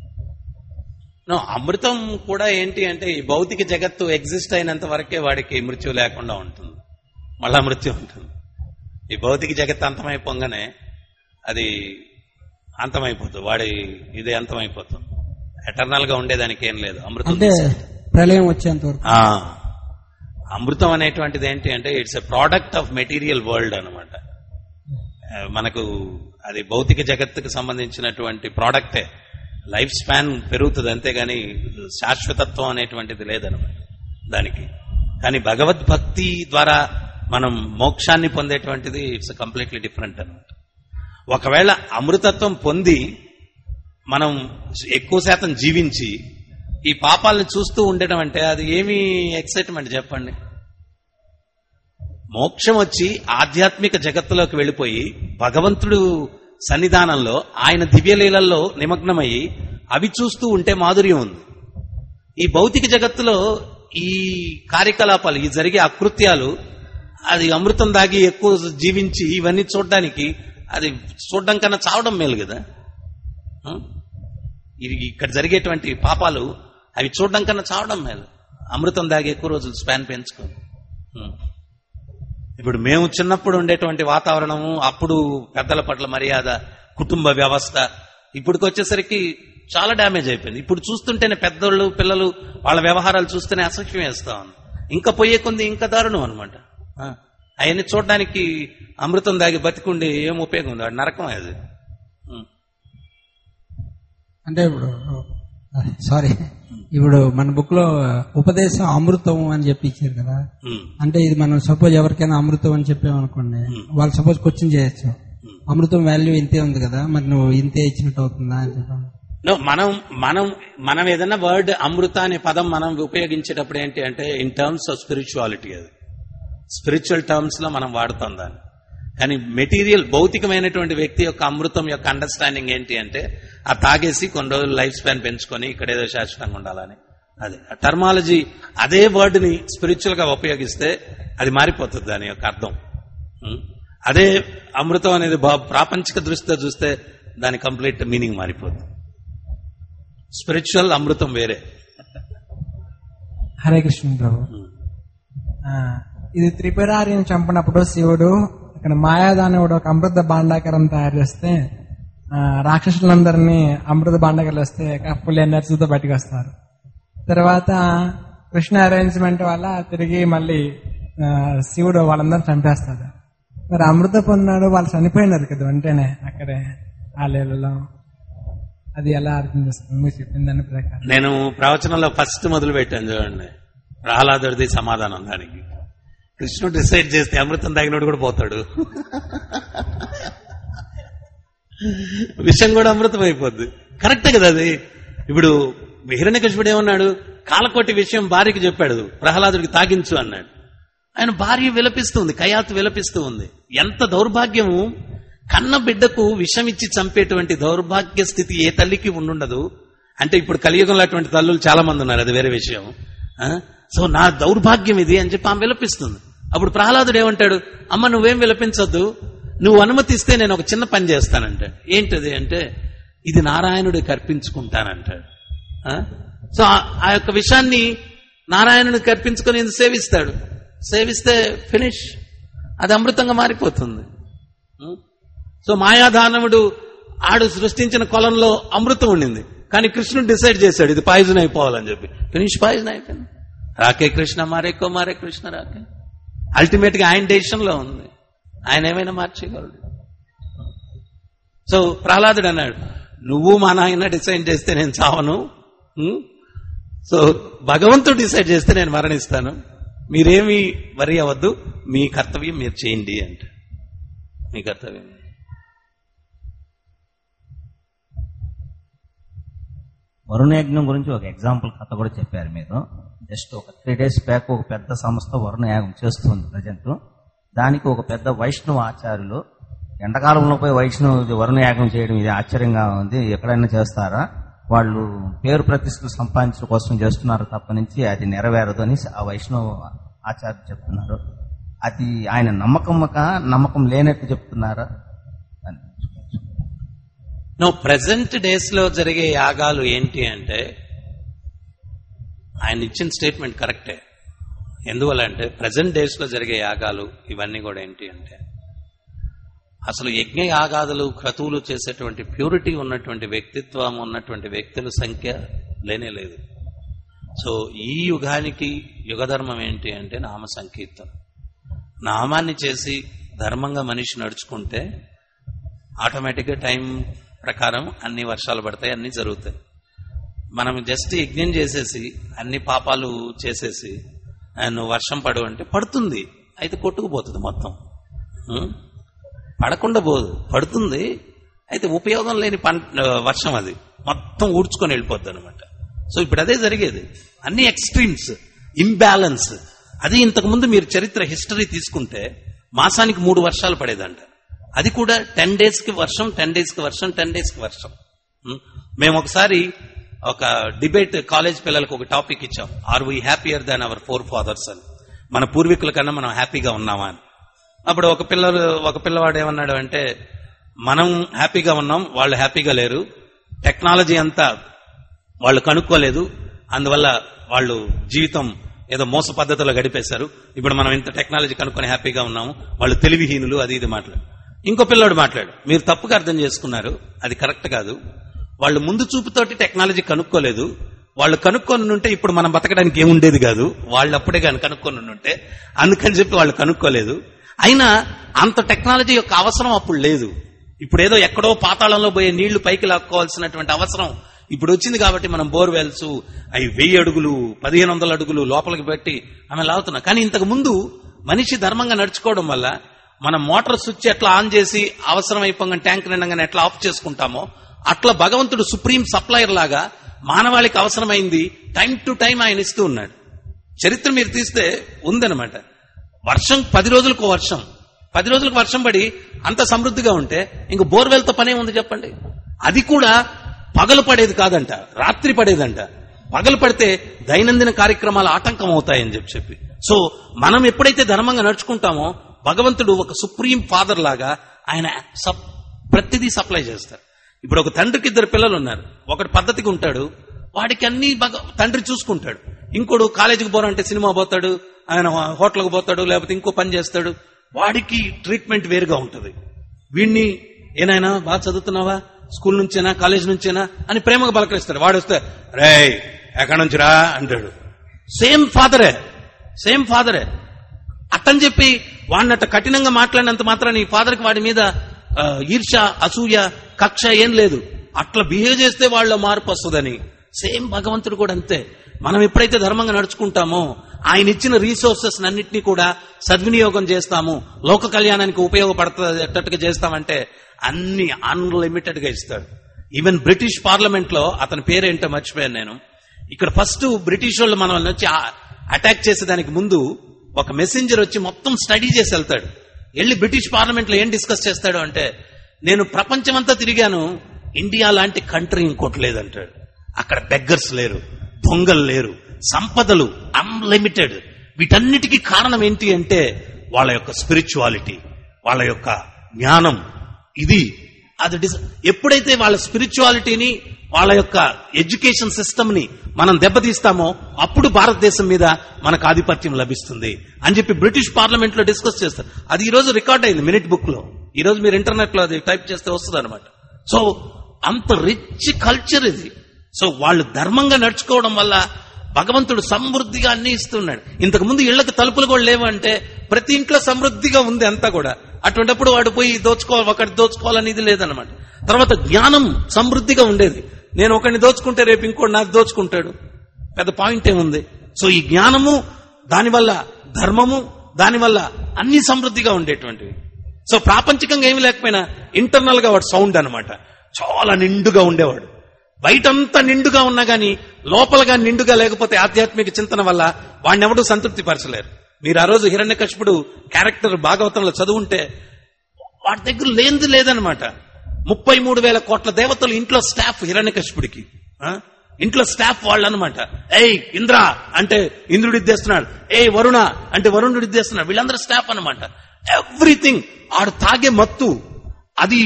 నో అమృతం కూడా ఏంటి అంటే ఈ భౌతిక జగత్తు ఎగ్జిస్ట్ అయినంత వరకే వాడికి మృత్యు లేకుండా ఉంటుంది మళ్ళా మృత్యు ఉంటుంది ఈ భౌతిక జగత్తు అంతమైపోగానే అది అంతమైపోతుంది వాడి ఇది అంతమైపోతుంది ఎటర్నల్ గా ఉండేదానికి ఏం లేదు అమృతం అంటే ప్రళయం వచ్చేంత వరకు ఆ, అమృతం అనేటువంటిది ఏంటి అంటే it's a product of material world అనమాట మనకు అది భౌతిక జగత్తుకు సంబంధించినటువంటి ప్రోడక్టే లైఫ్ స్పాన్ పెరుగుతుంది అంతేగాని శాశ్వతత్వం అనేటువంటిది లేదనమాట దానికి కానీ భగవద్భక్తి ద్వారా మనం మోక్షాన్ని పొందేటువంటిది ఇట్స్ కంప్లీట్లీ డిఫరెంట్ అనమాట ఒకవేళ అమృతత్వం పొంది మనం ఎక్కువ శాతం జీవించి ఈ పాపాలను చూస్తూ ఉండడం అంటే అది ఏమి ఎక్సైట్మెంట్ చెప్పండి మోక్షం వచ్చి ఆధ్యాత్మిక జగత్తులోకి వెళ్ళిపోయి భగవంతుడు సన్నిధానంలో ఆయన దివ్యలీలల్లో నిమగ్నమయ్యి అవి చూస్తూ ఉంటే మాధుర్యం ఉంది ఈ భౌతిక జగత్తులో ఈ కార్యకలాపాలు ఈ జరిగే అకృత్యాలు అది అమృతం దాగి ఎక్కువ జీవించి ఇవన్నీ చూడడానికి అది చూడడం కన్నా చావడం మేలు కదా ఆ? ఇది ఇక్కడ జరిగేటువంటి పాపాలు అవి చూడడం కన్నా చావడం మేలు అమృతం దాగి ఎక్కువ రోజులు స్పాన్ పెంచుకొని ఉం. ఇప్పుడు మేము చిన్నప్పుడు ఉండేటువంటి వాతావరణము అప్పుడు పెద్దల పట్ల మర్యాద కుటుంబ వ్యవస్థ ఇప్పటికి వచ్చేసరికి చాలా డ్యామేజ్ అయిపోయింది ఇప్పుడు చూస్తుంటేనే పెద్దోళ్ళు పిల్లలు వాళ్ళ వ్యవహారాలు చూస్తేనే అసహ్యం వేస్తా ఉంది ఇంకా పోయే కొంది ఇంకా దారుణం అనమాట అవన్నీ చూడడానికి అమృతం దాగి బతికుండి ఏం ఉపయోగం ఉంది వాడు నరకం అది ఉం. అంటే ఇప్పుడు సారీ ఇప్పుడు మన బుక్ లో ఉపదేశం అమృతం అని చెప్పి ఇచ్చారు కదా ఉం. అంటే ఇది మనం సపోజ్ ఎవరికైనా అమృతం అని చెప్పామనుకోండి వాళ్ళు సపోజ్ క్వశ్చన్ చేయొచ్చు అమృతం వాల్యూ ఇంతే ఉంది కదా మరి నువ్వు ఇంతే ఇచ్చినట్టు అవుతుందా అని చెప్పాను No, మనం మనం మనం ఏదైనా వర్డ్ అమృత అనే పదం మనం ఉపయోగించేటప్పుడు ఏంటి అంటే ఇన్ టర్మ్స్ ఆఫ్ స్పిరిచువాలిటీ అది స్పిరిచువల్ టర్మ్స్ లో మనం వాడుతాం దాన్ని కానీ మెటీరియల్ భౌతికమైనటువంటి వ్యక్తి యొక్క అమృతం యొక్క అండర్స్టాండింగ్ ఏంటి అంటే ఆ తాగేసి కొన్ని రోజులు లైఫ్ స్పాన్ పెంచుకొని ఇక్కడ ఏదో శాశ్వతంగా ఉండాలని అది టర్మాలజీ అదే వర్డ్ ని స్పిరిచువల్ గా ఉపయోగిస్తే అది మారిపోతుంది దాని యొక్క అర్థం ఉం? అదే అమృతం అనేది బా- ప్రాపంచిక దృష్టితో చూస్తే దాని కంప్లీట్ మీనింగ్ మారిపోతుంది స్పిరిచువల్ అమృతం వేరే హరే కృష్ణ ప్రభు ఆ, ఇది త్రిపురారిని చంపినప్పుడు శివుడు ఇక్కడ మాయాదానవుడు ఒక అమృత భాండాకరం తయారు చేస్తే ఆ, రాక్షసులందరినీ అమృత భాండాకరాలు వస్తే ఫుల్ ఎనర్జీతో బయటకు వస్తారు తర్వాత కృష్ణ అరేంజ్మెంట్ వల్ల తిరిగి మళ్ళీ ఆ, శివుడు వాళ్ళందరూ చంపేస్తాడు మరి అమృత పొందాడు వాళ్ళు చనిపోయినారు కదా వెంటనే అక్కడే ఆ లేలలో అది ఎలా అర్థం చేస్తుంది మీరు చెప్పిన దాని ప్రకారం నేను ప్రవచనంలో ఫస్ట్ మొదలు పెట్టాను చూడండి ప్రహ్లాదుడిది సమాధానం దానికి కృష్ణుడు డిసైడ్ చేస్తే అమృతం తాగినోడు కూడా పోతాడు విషయం కూడా అమృతం అయిపోద్ది కరెక్టే కదా అది ఇప్పుడు హిరణ్యకృష్ణుడు ఏమన్నాడు కాలకోటి విషయం భార్యకి చెప్పాడు ప్రహ్లాదుడికి తాగించు అన్నాడు ఆయన భార్య విలపిస్తుంది కయాతు విలపిస్తూ ఉంది ఎంత దౌర్భాగ్యము కన్న బిడ్డకు విషం ఇచ్చి చంపేటువంటి దౌర్భాగ్య స్థితి ఏ తల్లికి ఉండుండదు అంటే ఇప్పుడు కలియుగంలో అటువంటి తల్లులు చాలా మంది ఉన్నారు అది వేరే విషయం ఆ? సో నా దౌర్భాగ్యం ఇది అని చెప్పి ఆమె విలపిస్తుంది అప్పుడు ప్రహ్లాదుడు ఏమంటాడు అమ్మ నువ్వేం విలపించొద్దు నువ్వు అనుమతిస్తే నేను ఒక చిన్న పని చేస్తానంటాడు ఏంటది అంటే ఇది నారాయణుడికి అర్పించుకుంటానంటాడు ఆ? సో ఆ- ఆ యొక్క విషయాన్ని నారాయణుడికి అర్పించుకొని ఈయన సేవిస్తాడు సేవిస్తే ఫినిష్ అది అమృతంగా మారిపోతుంది ఉం? సో మాయాదానవుడు ఆడు సృష్టించిన కొలంలో అమృతం ఉండింది కానీ కృష్ణుడు డిసైడ్ చేశాడు ఇది పాయిజన్ అయిపోవాలని చెప్పి ఫినిష్ పాయిజన్ అయిపోయింది రాకే కృష్ణ మారేకో మారే కృష్ణ రాకే అల్టిమేట్ గా ఆయన డెసిషన్ లో ఉంది ఆయన ఏమైనా మార్చేయగలడు సో ప్రహ్లాదుడు అన్నాడు నువ్వు మా నాయన డిసైడ్ చేస్తే నేను చావను ఉం? సో భగవంతుడు డిసైడ్ చేస్తే నేను మరణిస్తాను మీరేమి వరి అవ్వద్దు మీ కర్తవ్యం మీరు చేయండి అంట మీ కర్తవ్యం వరుణ యజ్ఞం గురించి ఒక ఎగ్జాంపుల్ కథ కూడా చెప్పారు మీరు జస్ట్ ఒక త్రీ డేస్ బ్యాక్ ఒక పెద్ద సంస్థ వరుణ యాగం చేస్తుంది ప్రజెంట్ దానికి ఒక పెద్ద వైష్ణవ ఆచార్యులు ఎండాకాలంలో పోయి వైష్ణవ ఇది వరుణ యాగం చేయడం ఇది ఆశ్చర్యంగా ఉంది ఎక్కడైనా చేస్తారా వాళ్ళు పేరు ప్రతిష్టలు సంపాదించడం కోసం చేస్తున్నారు తప్ప నుంచి అది నెరవేరదు అని ఆ వైష్ణవ ఆచార్యులు చెప్తున్నారు అది ఆయన నమ్మకమ్మక నమ్మకం లేనట్టు చెప్తున్నారా అని నో ప్రజెంట్ డేస్ లో జరిగే యాగాలు ఏంటి అంటే ఆయన ఇచ్చిన స్టేట్మెంట్ కరెక్టే ఎందువల్ల అంటే ప్రజెంట్ డేస్ లో జరిగే యాగాలు ఇవన్నీ కూడా ఏంటి అంటే అసలు యజ్ఞ యాగాదులు క్రతువులు చేసేటువంటి ప్యూరిటీ ఉన్నటువంటి వ్యక్తిత్వం ఉన్నటువంటి వ్యక్తుల సంఖ్య లేనే లేదు సో ఈ యుగానికి యుగధర్మం ఏంటి అంటే నామ సంకీర్తన నామాన్ని చేసి ధర్మంగా మనిషి నడుచుకుంటే ఆటోమేటిక్గా టైం ప్రకారం అన్ని వర్షాలు పడతాయి అన్ని జరుగుతాయి మనం జస్ట్ యజ్ఞం చేసేసి అన్ని పాపాలు చేసేసి "ఆ, నువ్వు వర్షం పడు అంటే పడుతుంది అయితే కొట్టుకుపోతుంది మొత్తం ఉం? పడకుండా పోదు పడుతుంది అయితే ఉపయోగం లేని పంట వర్షం అది మొత్తం ఊడ్చుకొని వెళ్ళిపోద్ది అనమాట సో ఇప్పుడు అదే జరిగేది అన్ని ఎక్స్ట్రీమ్స్ ఇంబ్యాలెన్స్ అది ఇంతకు ముందు మీరు చరిత్ర హిస్టరీ తీసుకుంటే మాసానికి మూడు వర్షాలు పడేదంట అది కూడా టెన్ డేస్ కి వర్షం టెన్ డేస్ కి వర్షం టెన్ డేస్ కి వర్షం ఉం? మేము ఒకసారి ఒక డిబేట్ కాలేజ్ పిల్లలకు ఒక టాపిక్ ఇచ్చాం are we happier than our forefathers అని మన పూర్వీకుల కన్నా మనం హ్యాపీగా ఉన్నామా అని అప్పుడు ఒక పిల్లలు ఒక పిల్లవాడు ఏమన్నాడు అంటే మనం హ్యాపీగా ఉన్నాం వాళ్ళు హ్యాపీగా లేరు టెక్నాలజీ అంతా వాళ్ళు కనుక్కోలేదు అందువల్ల వాళ్ళు జీవితం ఏదో మోస పద్ధతిలో గడిపేశారు ఇప్పుడు మనం ఇంత టెక్నాలజీ కనుక్కొని హ్యాపీగా ఉన్నాము వాళ్ళు తెలివిహీనులు అది ఇది మాట్లాడు ఇంకో పిల్లాడు మాట్లాడు మీరు తప్పుగా అర్థం చేసుకున్నారు అది కరెక్ట్ కాదు వాళ్ళు ముందు చూపుతోటి టెక్నాలజీ కనుక్కోలేదు వాళ్ళు కనుక్కొని ఉంటే ఇప్పుడు మనం బతకడానికి ఏముండేది కాదు వాళ్ళు అప్పుడే కానీ కనుక్కొని ఉంటే అందుకని చెప్పి వాళ్ళు కనుక్కోలేదు అయినా అంత టెక్నాలజీ యొక్క అవసరం అప్పుడు లేదు ఇప్పుడు ఏదో ఎక్కడో పాతాళంలో పోయే నీళ్లు పైకి లాక్కోవాల్సినటువంటి అవసరం ఇప్పుడు వచ్చింది కాబట్టి మనం బోర్వెల్స్ అవి వెయ్యి అడుగులు పదిహేను వందల అడుగులు లోపలికి పెట్టి ఆమె లాగుతున్నాం కానీ ఇంతకు ముందు మనిషి ధర్మంగా నడుచుకోవడం వల్ల మనం మోటార్ స్విచ్ ఎట్లా ఆన్ చేసి అవసరం అయిపోగానే ట్యాంక్ నిండగానే ఎట్లా ఆఫ్ చేసుకుంటామో అట్లా భగవంతుడు సుప్రీం సప్లయర్ లాగా మానవాళికి అవసరమైంది టైం టు టైం ఆయన ఇస్తూ ఉన్నాడు చరిత్ర మీరు తీస్తే ఉందన్నమాట వర్షం పది రోజులకు వర్షం పది రోజులకు వర్షం పడి అంత సమృద్ధిగా ఉంటే ఇంక బోర్వెల్తో పనే ఉంది చెప్పండి అది కూడా పగలు పడేది కాదంట రాత్రి పడేదంట పగలు పడితే దైనందిన కార్యక్రమాలు ఆటంకం అవుతాయని చెప్పి చెప్పి సో మనం ఎప్పుడైతే ధర్మంగా నడుచుకుంటామో భగవంతుడు ఒక సుప్రీం ఫాదర్ లాగా ఆయన సప్ ప్రతిదీ సప్లై చేస్తారు ఇప్పుడు ఒక తండ్రికి ఇద్దరు పిల్లలు ఉన్నారు ఒకటి పద్ధతిగా ఉంటాడు వాడికి అన్ని భగ- తండ్రి చూసుకుంటాడు ఇంకోడు కాలేజీకి పోరంటే సినిమా పోతాడు ఆయన హోటల్కి పోతాడు లేకపోతే ఇంకో పని చేస్తాడు వాడికి ట్రీట్మెంట్ వేరుగా ఉంటుంది వీడిని ఏనాయనా బాగా చదువుతున్నావా స్కూల్ నుంచేనా కాలేజ్ నుంచేనా అని ప్రేమగా పలకరిస్తాడు వాడు వస్తే రే ఎక్కడి నుంచి రా అంటాడు సేమ్ ఫాదరే సేమ్ ఫాదరే అట్టని చెప్పి వాడిని అట్ట కఠినంగా మాట్లాడినంత మాత్రం ఈ ఫాదర్కి వాడి మీద ఆ, ఈర్ష అసూయ కక్ష ఏం లేదు అట్లా బిహేవ్ చేస్తే వాళ్ళ మార్పు వస్తుందని సేమ్ భగవంతుడు కూడా అంతే మనం ఎప్పుడైతే ధర్మంగా నడుచుకుంటామో ఆయన ఇచ్చిన రీసోర్సెస్ అన్నింటినీ కూడా సద్వినియోగం చేస్తాము లోక కళ్యాణానికి ఉపయోగపడతట్టుగా చేస్తామంటే అన్ని అన్లిమిటెడ్ గా ఇస్తాడు ఈవెన్ బ్రిటిష్ పార్లమెంట్ లో అతని పేరేంటో మర్చిపోయాను నేను ఇక్కడ ఫస్ట్ బ్రిటిష్ వాళ్ళు మనల్ని వచ్చి అటాక్ చేసేదానికి ముందు ఒక మెసెంజర్ వచ్చి మొత్తం స్టడీ చేసి వెళ్తాడు వెళ్ళి బ్రిటిష్ పార్లమెంట్ లో ఏం డిస్కస్ చేస్తాడు అంటే నేను ప్రపంచమంతా తిరిగాను ఇండియా లాంటి కంట్రీ ఇంకోటి లేదంటాడు అక్కడ బెగ్గర్స్ లేరు దొంగలు లేరు సంపదలు అన్లిమిటెడ్ వీటన్నిటికీ కారణం ఏంటి అంటే వాళ్ళ యొక్క స్పిరిచువాలిటీ వాళ్ళ యొక్క జ్ఞానం ఇది అది డిస్- ఎప్పుడైతే వాళ్ళ స్పిరిచువాలిటీని వాళ్ళ యొక్క ఎడ్యుకేషన్ సిస్టమ్ ని మనం దెబ్బతీస్తామో అప్పుడు భారతదేశం మీద మనకు ఆధిపత్యం లభిస్తుంది అని చెప్పి బ్రిటిష్ పార్లమెంట్ లో డిస్కస్ చేస్తారు అది ఈ రోజు రికార్డ్ అయింది మినిట్ బుక్ లో ఈ రోజు మీరు ఇంటర్నెట్ లో అది టైప్ చేస్తే వస్తుంది అనమాట సో అంత రిచ్ కల్చర్ ఇది సో వాళ్ళు ధర్మంగా నడుచుకోవడం వల్ల భగవంతుడు సమృద్ధిగా అన్ని ఇస్తున్నాడు ఇంతకు ముందు ఇళ్లకు తలుపులు కూడా లేవంటే ప్రతి ఇంట్లో సమృద్ధిగా ఉంది అంతా కూడా అటువంటిప్పుడు వాడు పోయి దోచుకోవాలి ఒకటి దోచుకోవాలని ఇది లేదనమాట తర్వాత జ్ఞానం సమృద్ధిగా ఉండేది నేను ఒకరిని దోచుకుంటే రేపు ఇంకోటి నాకు దోచుకుంటాడు పెద్ద పాయింట్ ఏముంది సో ఈ జ్ఞానము దానివల్ల ధర్మము దానివల్ల అన్ని సమృద్ధిగా ఉండేటువంటివి సో ప్రాపంచికంగా ఏమి లేకపోయినా ఇంటర్నల్ గా వాడు సౌండ్ అన్నమాట చాలా నిండుగా ఉండేవాడు బయటంతా నిండుగా ఉన్నా గానీ లోపలగా నిండుగా లేకపోతే ఆధ్యాత్మిక చింతన వల్ల వాడిని ఎవడూ సంతృప్తి పరచలేరు మీరు ఆ రోజు హిరణ్యకశిపుడు క్యారెక్టర్ భాగవతంలో చదువుంటే వాడి దగ్గర లేనిది లేదనమాట ముప్పై మూడు వేల కోట్ల దేవతలు ఇంట్లో స్టాఫ్ హిరణ్యకశిపుడికి ఆ? ఇంట్లో స్టాఫ్ వాళ్ళు అనమాట ఏయ్ ఇంద్ర అంటే ఇంద్రుడు ఇద్దేస్తున్నాడు ఏ వరుణ అంటే వరుణుడు ఇద్దేస్తున్నాడు వీళ్ళందరూ స్టాఫ్ అనమాట ఎవ్రీథింగ్ ఆడు తాగే మత్తు అది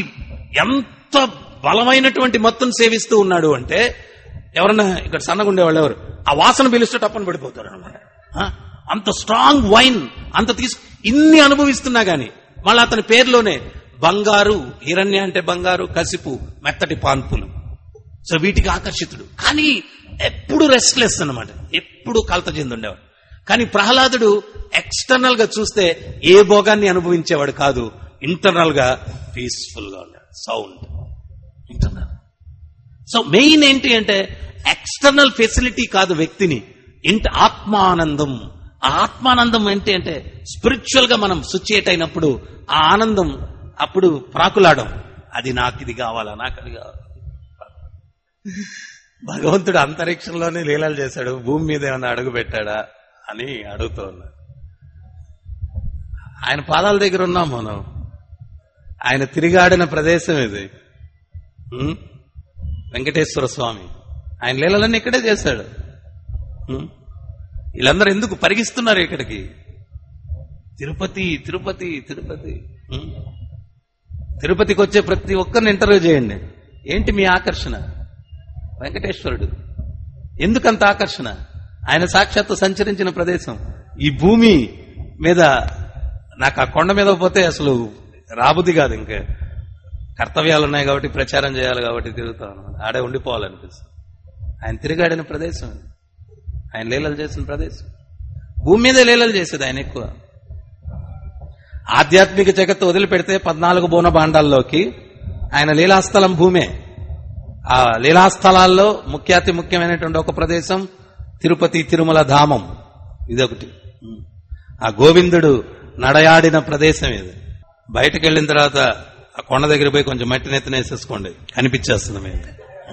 ఎంత బలమైనటువంటి మత్తును సేవిస్తూ ఉన్నాడు అంటే ఎవరన్నా ఇక్కడ సన్నగుండే వాళ్ళు ఎవరు ఆ వాసన పిలిస్తే టప్పని పడిపోతారు అనమాట అంత స్ట్రాంగ్ వైన్ అంత తీసు ఇన్ని అనుభవిస్తున్నా గాని మళ్ళీ అతని పేరులోనే బంగారు హిరణ్య అంటే బంగారు కసిపు మెత్తటి పాన్పులు సో వీటికి ఆకర్షితుడు కానీ ఎప్పుడు రెస్ట్లెస్ అన్నమాట ఎప్పుడు కలత చెంది ఉండేవాడు కానీ ప్రహ్లాదుడు ఎక్స్టర్నల్ గా చూస్తే ఏ భోగాన్ని అనుభవించేవాడు కాదు ఇంటర్నల్ గా పీస్ఫుల్ గా ఉన్నాడు సౌండ్ ఇంటర్నల్ సో మెయిన్ ఏంటి అంటే ఎక్స్టర్నల్ ఫెసిలిటీ కాదు వ్యక్తిని ఇంట ఆత్మానందం ఆ ఆత్మానందం ఏంటి అంటే స్పిరిచువల్ గా మనం సుచియేట్ అయినప్పుడు ఆ ఆనందం అప్పుడు ప్రాకులాడం అది నాకు ఇది కావాలా నాకు అది కావాలా భగవంతుడు అంతరిక్షంలోనే లీలలు చేశాడు భూమి మీద ఏమైనా అడుగు పెట్టాడా అని అడుగుతూ ఉన్నా ఆయన పాదాల దగ్గర ఉన్నాం మనం ఆయన తిరిగాడిన ప్రదేశం ఇది ఉం? వెంకటేశ్వర స్వామి ఆయన లీలలన్నీ ఇక్కడే చేశాడు ఉం? వీళ్ళందరూ ఎందుకు పరిగిస్తున్నారు ఇక్కడికి తిరుపతి తిరుపతి తిరుపతి ఉం? తిరుపతికి వచ్చే ప్రతి ఒక్కరిని ఇంటర్వ్యూ చేయండి ఏంటి మీ ఆకర్షణ వెంకటేశ్వరుడు ఎందుకంత ఆకర్షణ ఆయన సాక్షాత్తు సంచరించిన ప్రదేశం ఈ భూమి మీద నాకు ఆ కొండ మీద పోతే అసలు రాబుద్ది కాదు ఇంకా కర్తవ్యాలు ఉన్నాయి కాబట్టి ప్రచారం చేయాలి కాబట్టి తిరుగుతాను ఆడే ఉండిపోవాలనిపిస్తుంది ఆయన తిరిగాడిన ప్రదేశం ఇది. ఆయన లీలలు చేసిన ప్రదేశం భూమి మీదే లీలలు చేసేది ఆయన ఎక్కువ ఆధ్యాత్మిక జగత్తు వదిలిపెడితే పద్నాలుగు బోన బాండాల్లోకి ఆయన లీలాస్థలం భూమే ఆ లీలాస్థలాల్లో ముఖ్యాతి ముఖ్యమైనటువంటి ఒక ప్రదేశం తిరుపతి తిరుమల ధామం ఇదొకటి ఆ గోవిందుడు నడయాడిన ప్రదేశం ఇది బయటకు వెళ్ళిన తర్వాత ఆ కొండ దగ్గర పోయి కొంచెం మట్టి నెత్తిన వేసేసుకోండి కనిపించేస్తుంది మీకు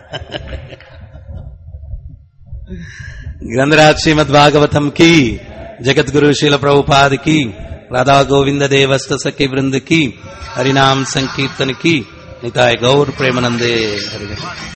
గ్రంథరాజ్ శ్రీమద్ భాగవతం కి జగద్గురు శీల ప్రభుపాద్ కి రాధా గోవింద దేవస్థ సఖి బృంద్ కి హరినామ్ సంకీర్తన్ కి నితాయ్ గౌర్ ప్రేమనందే హరి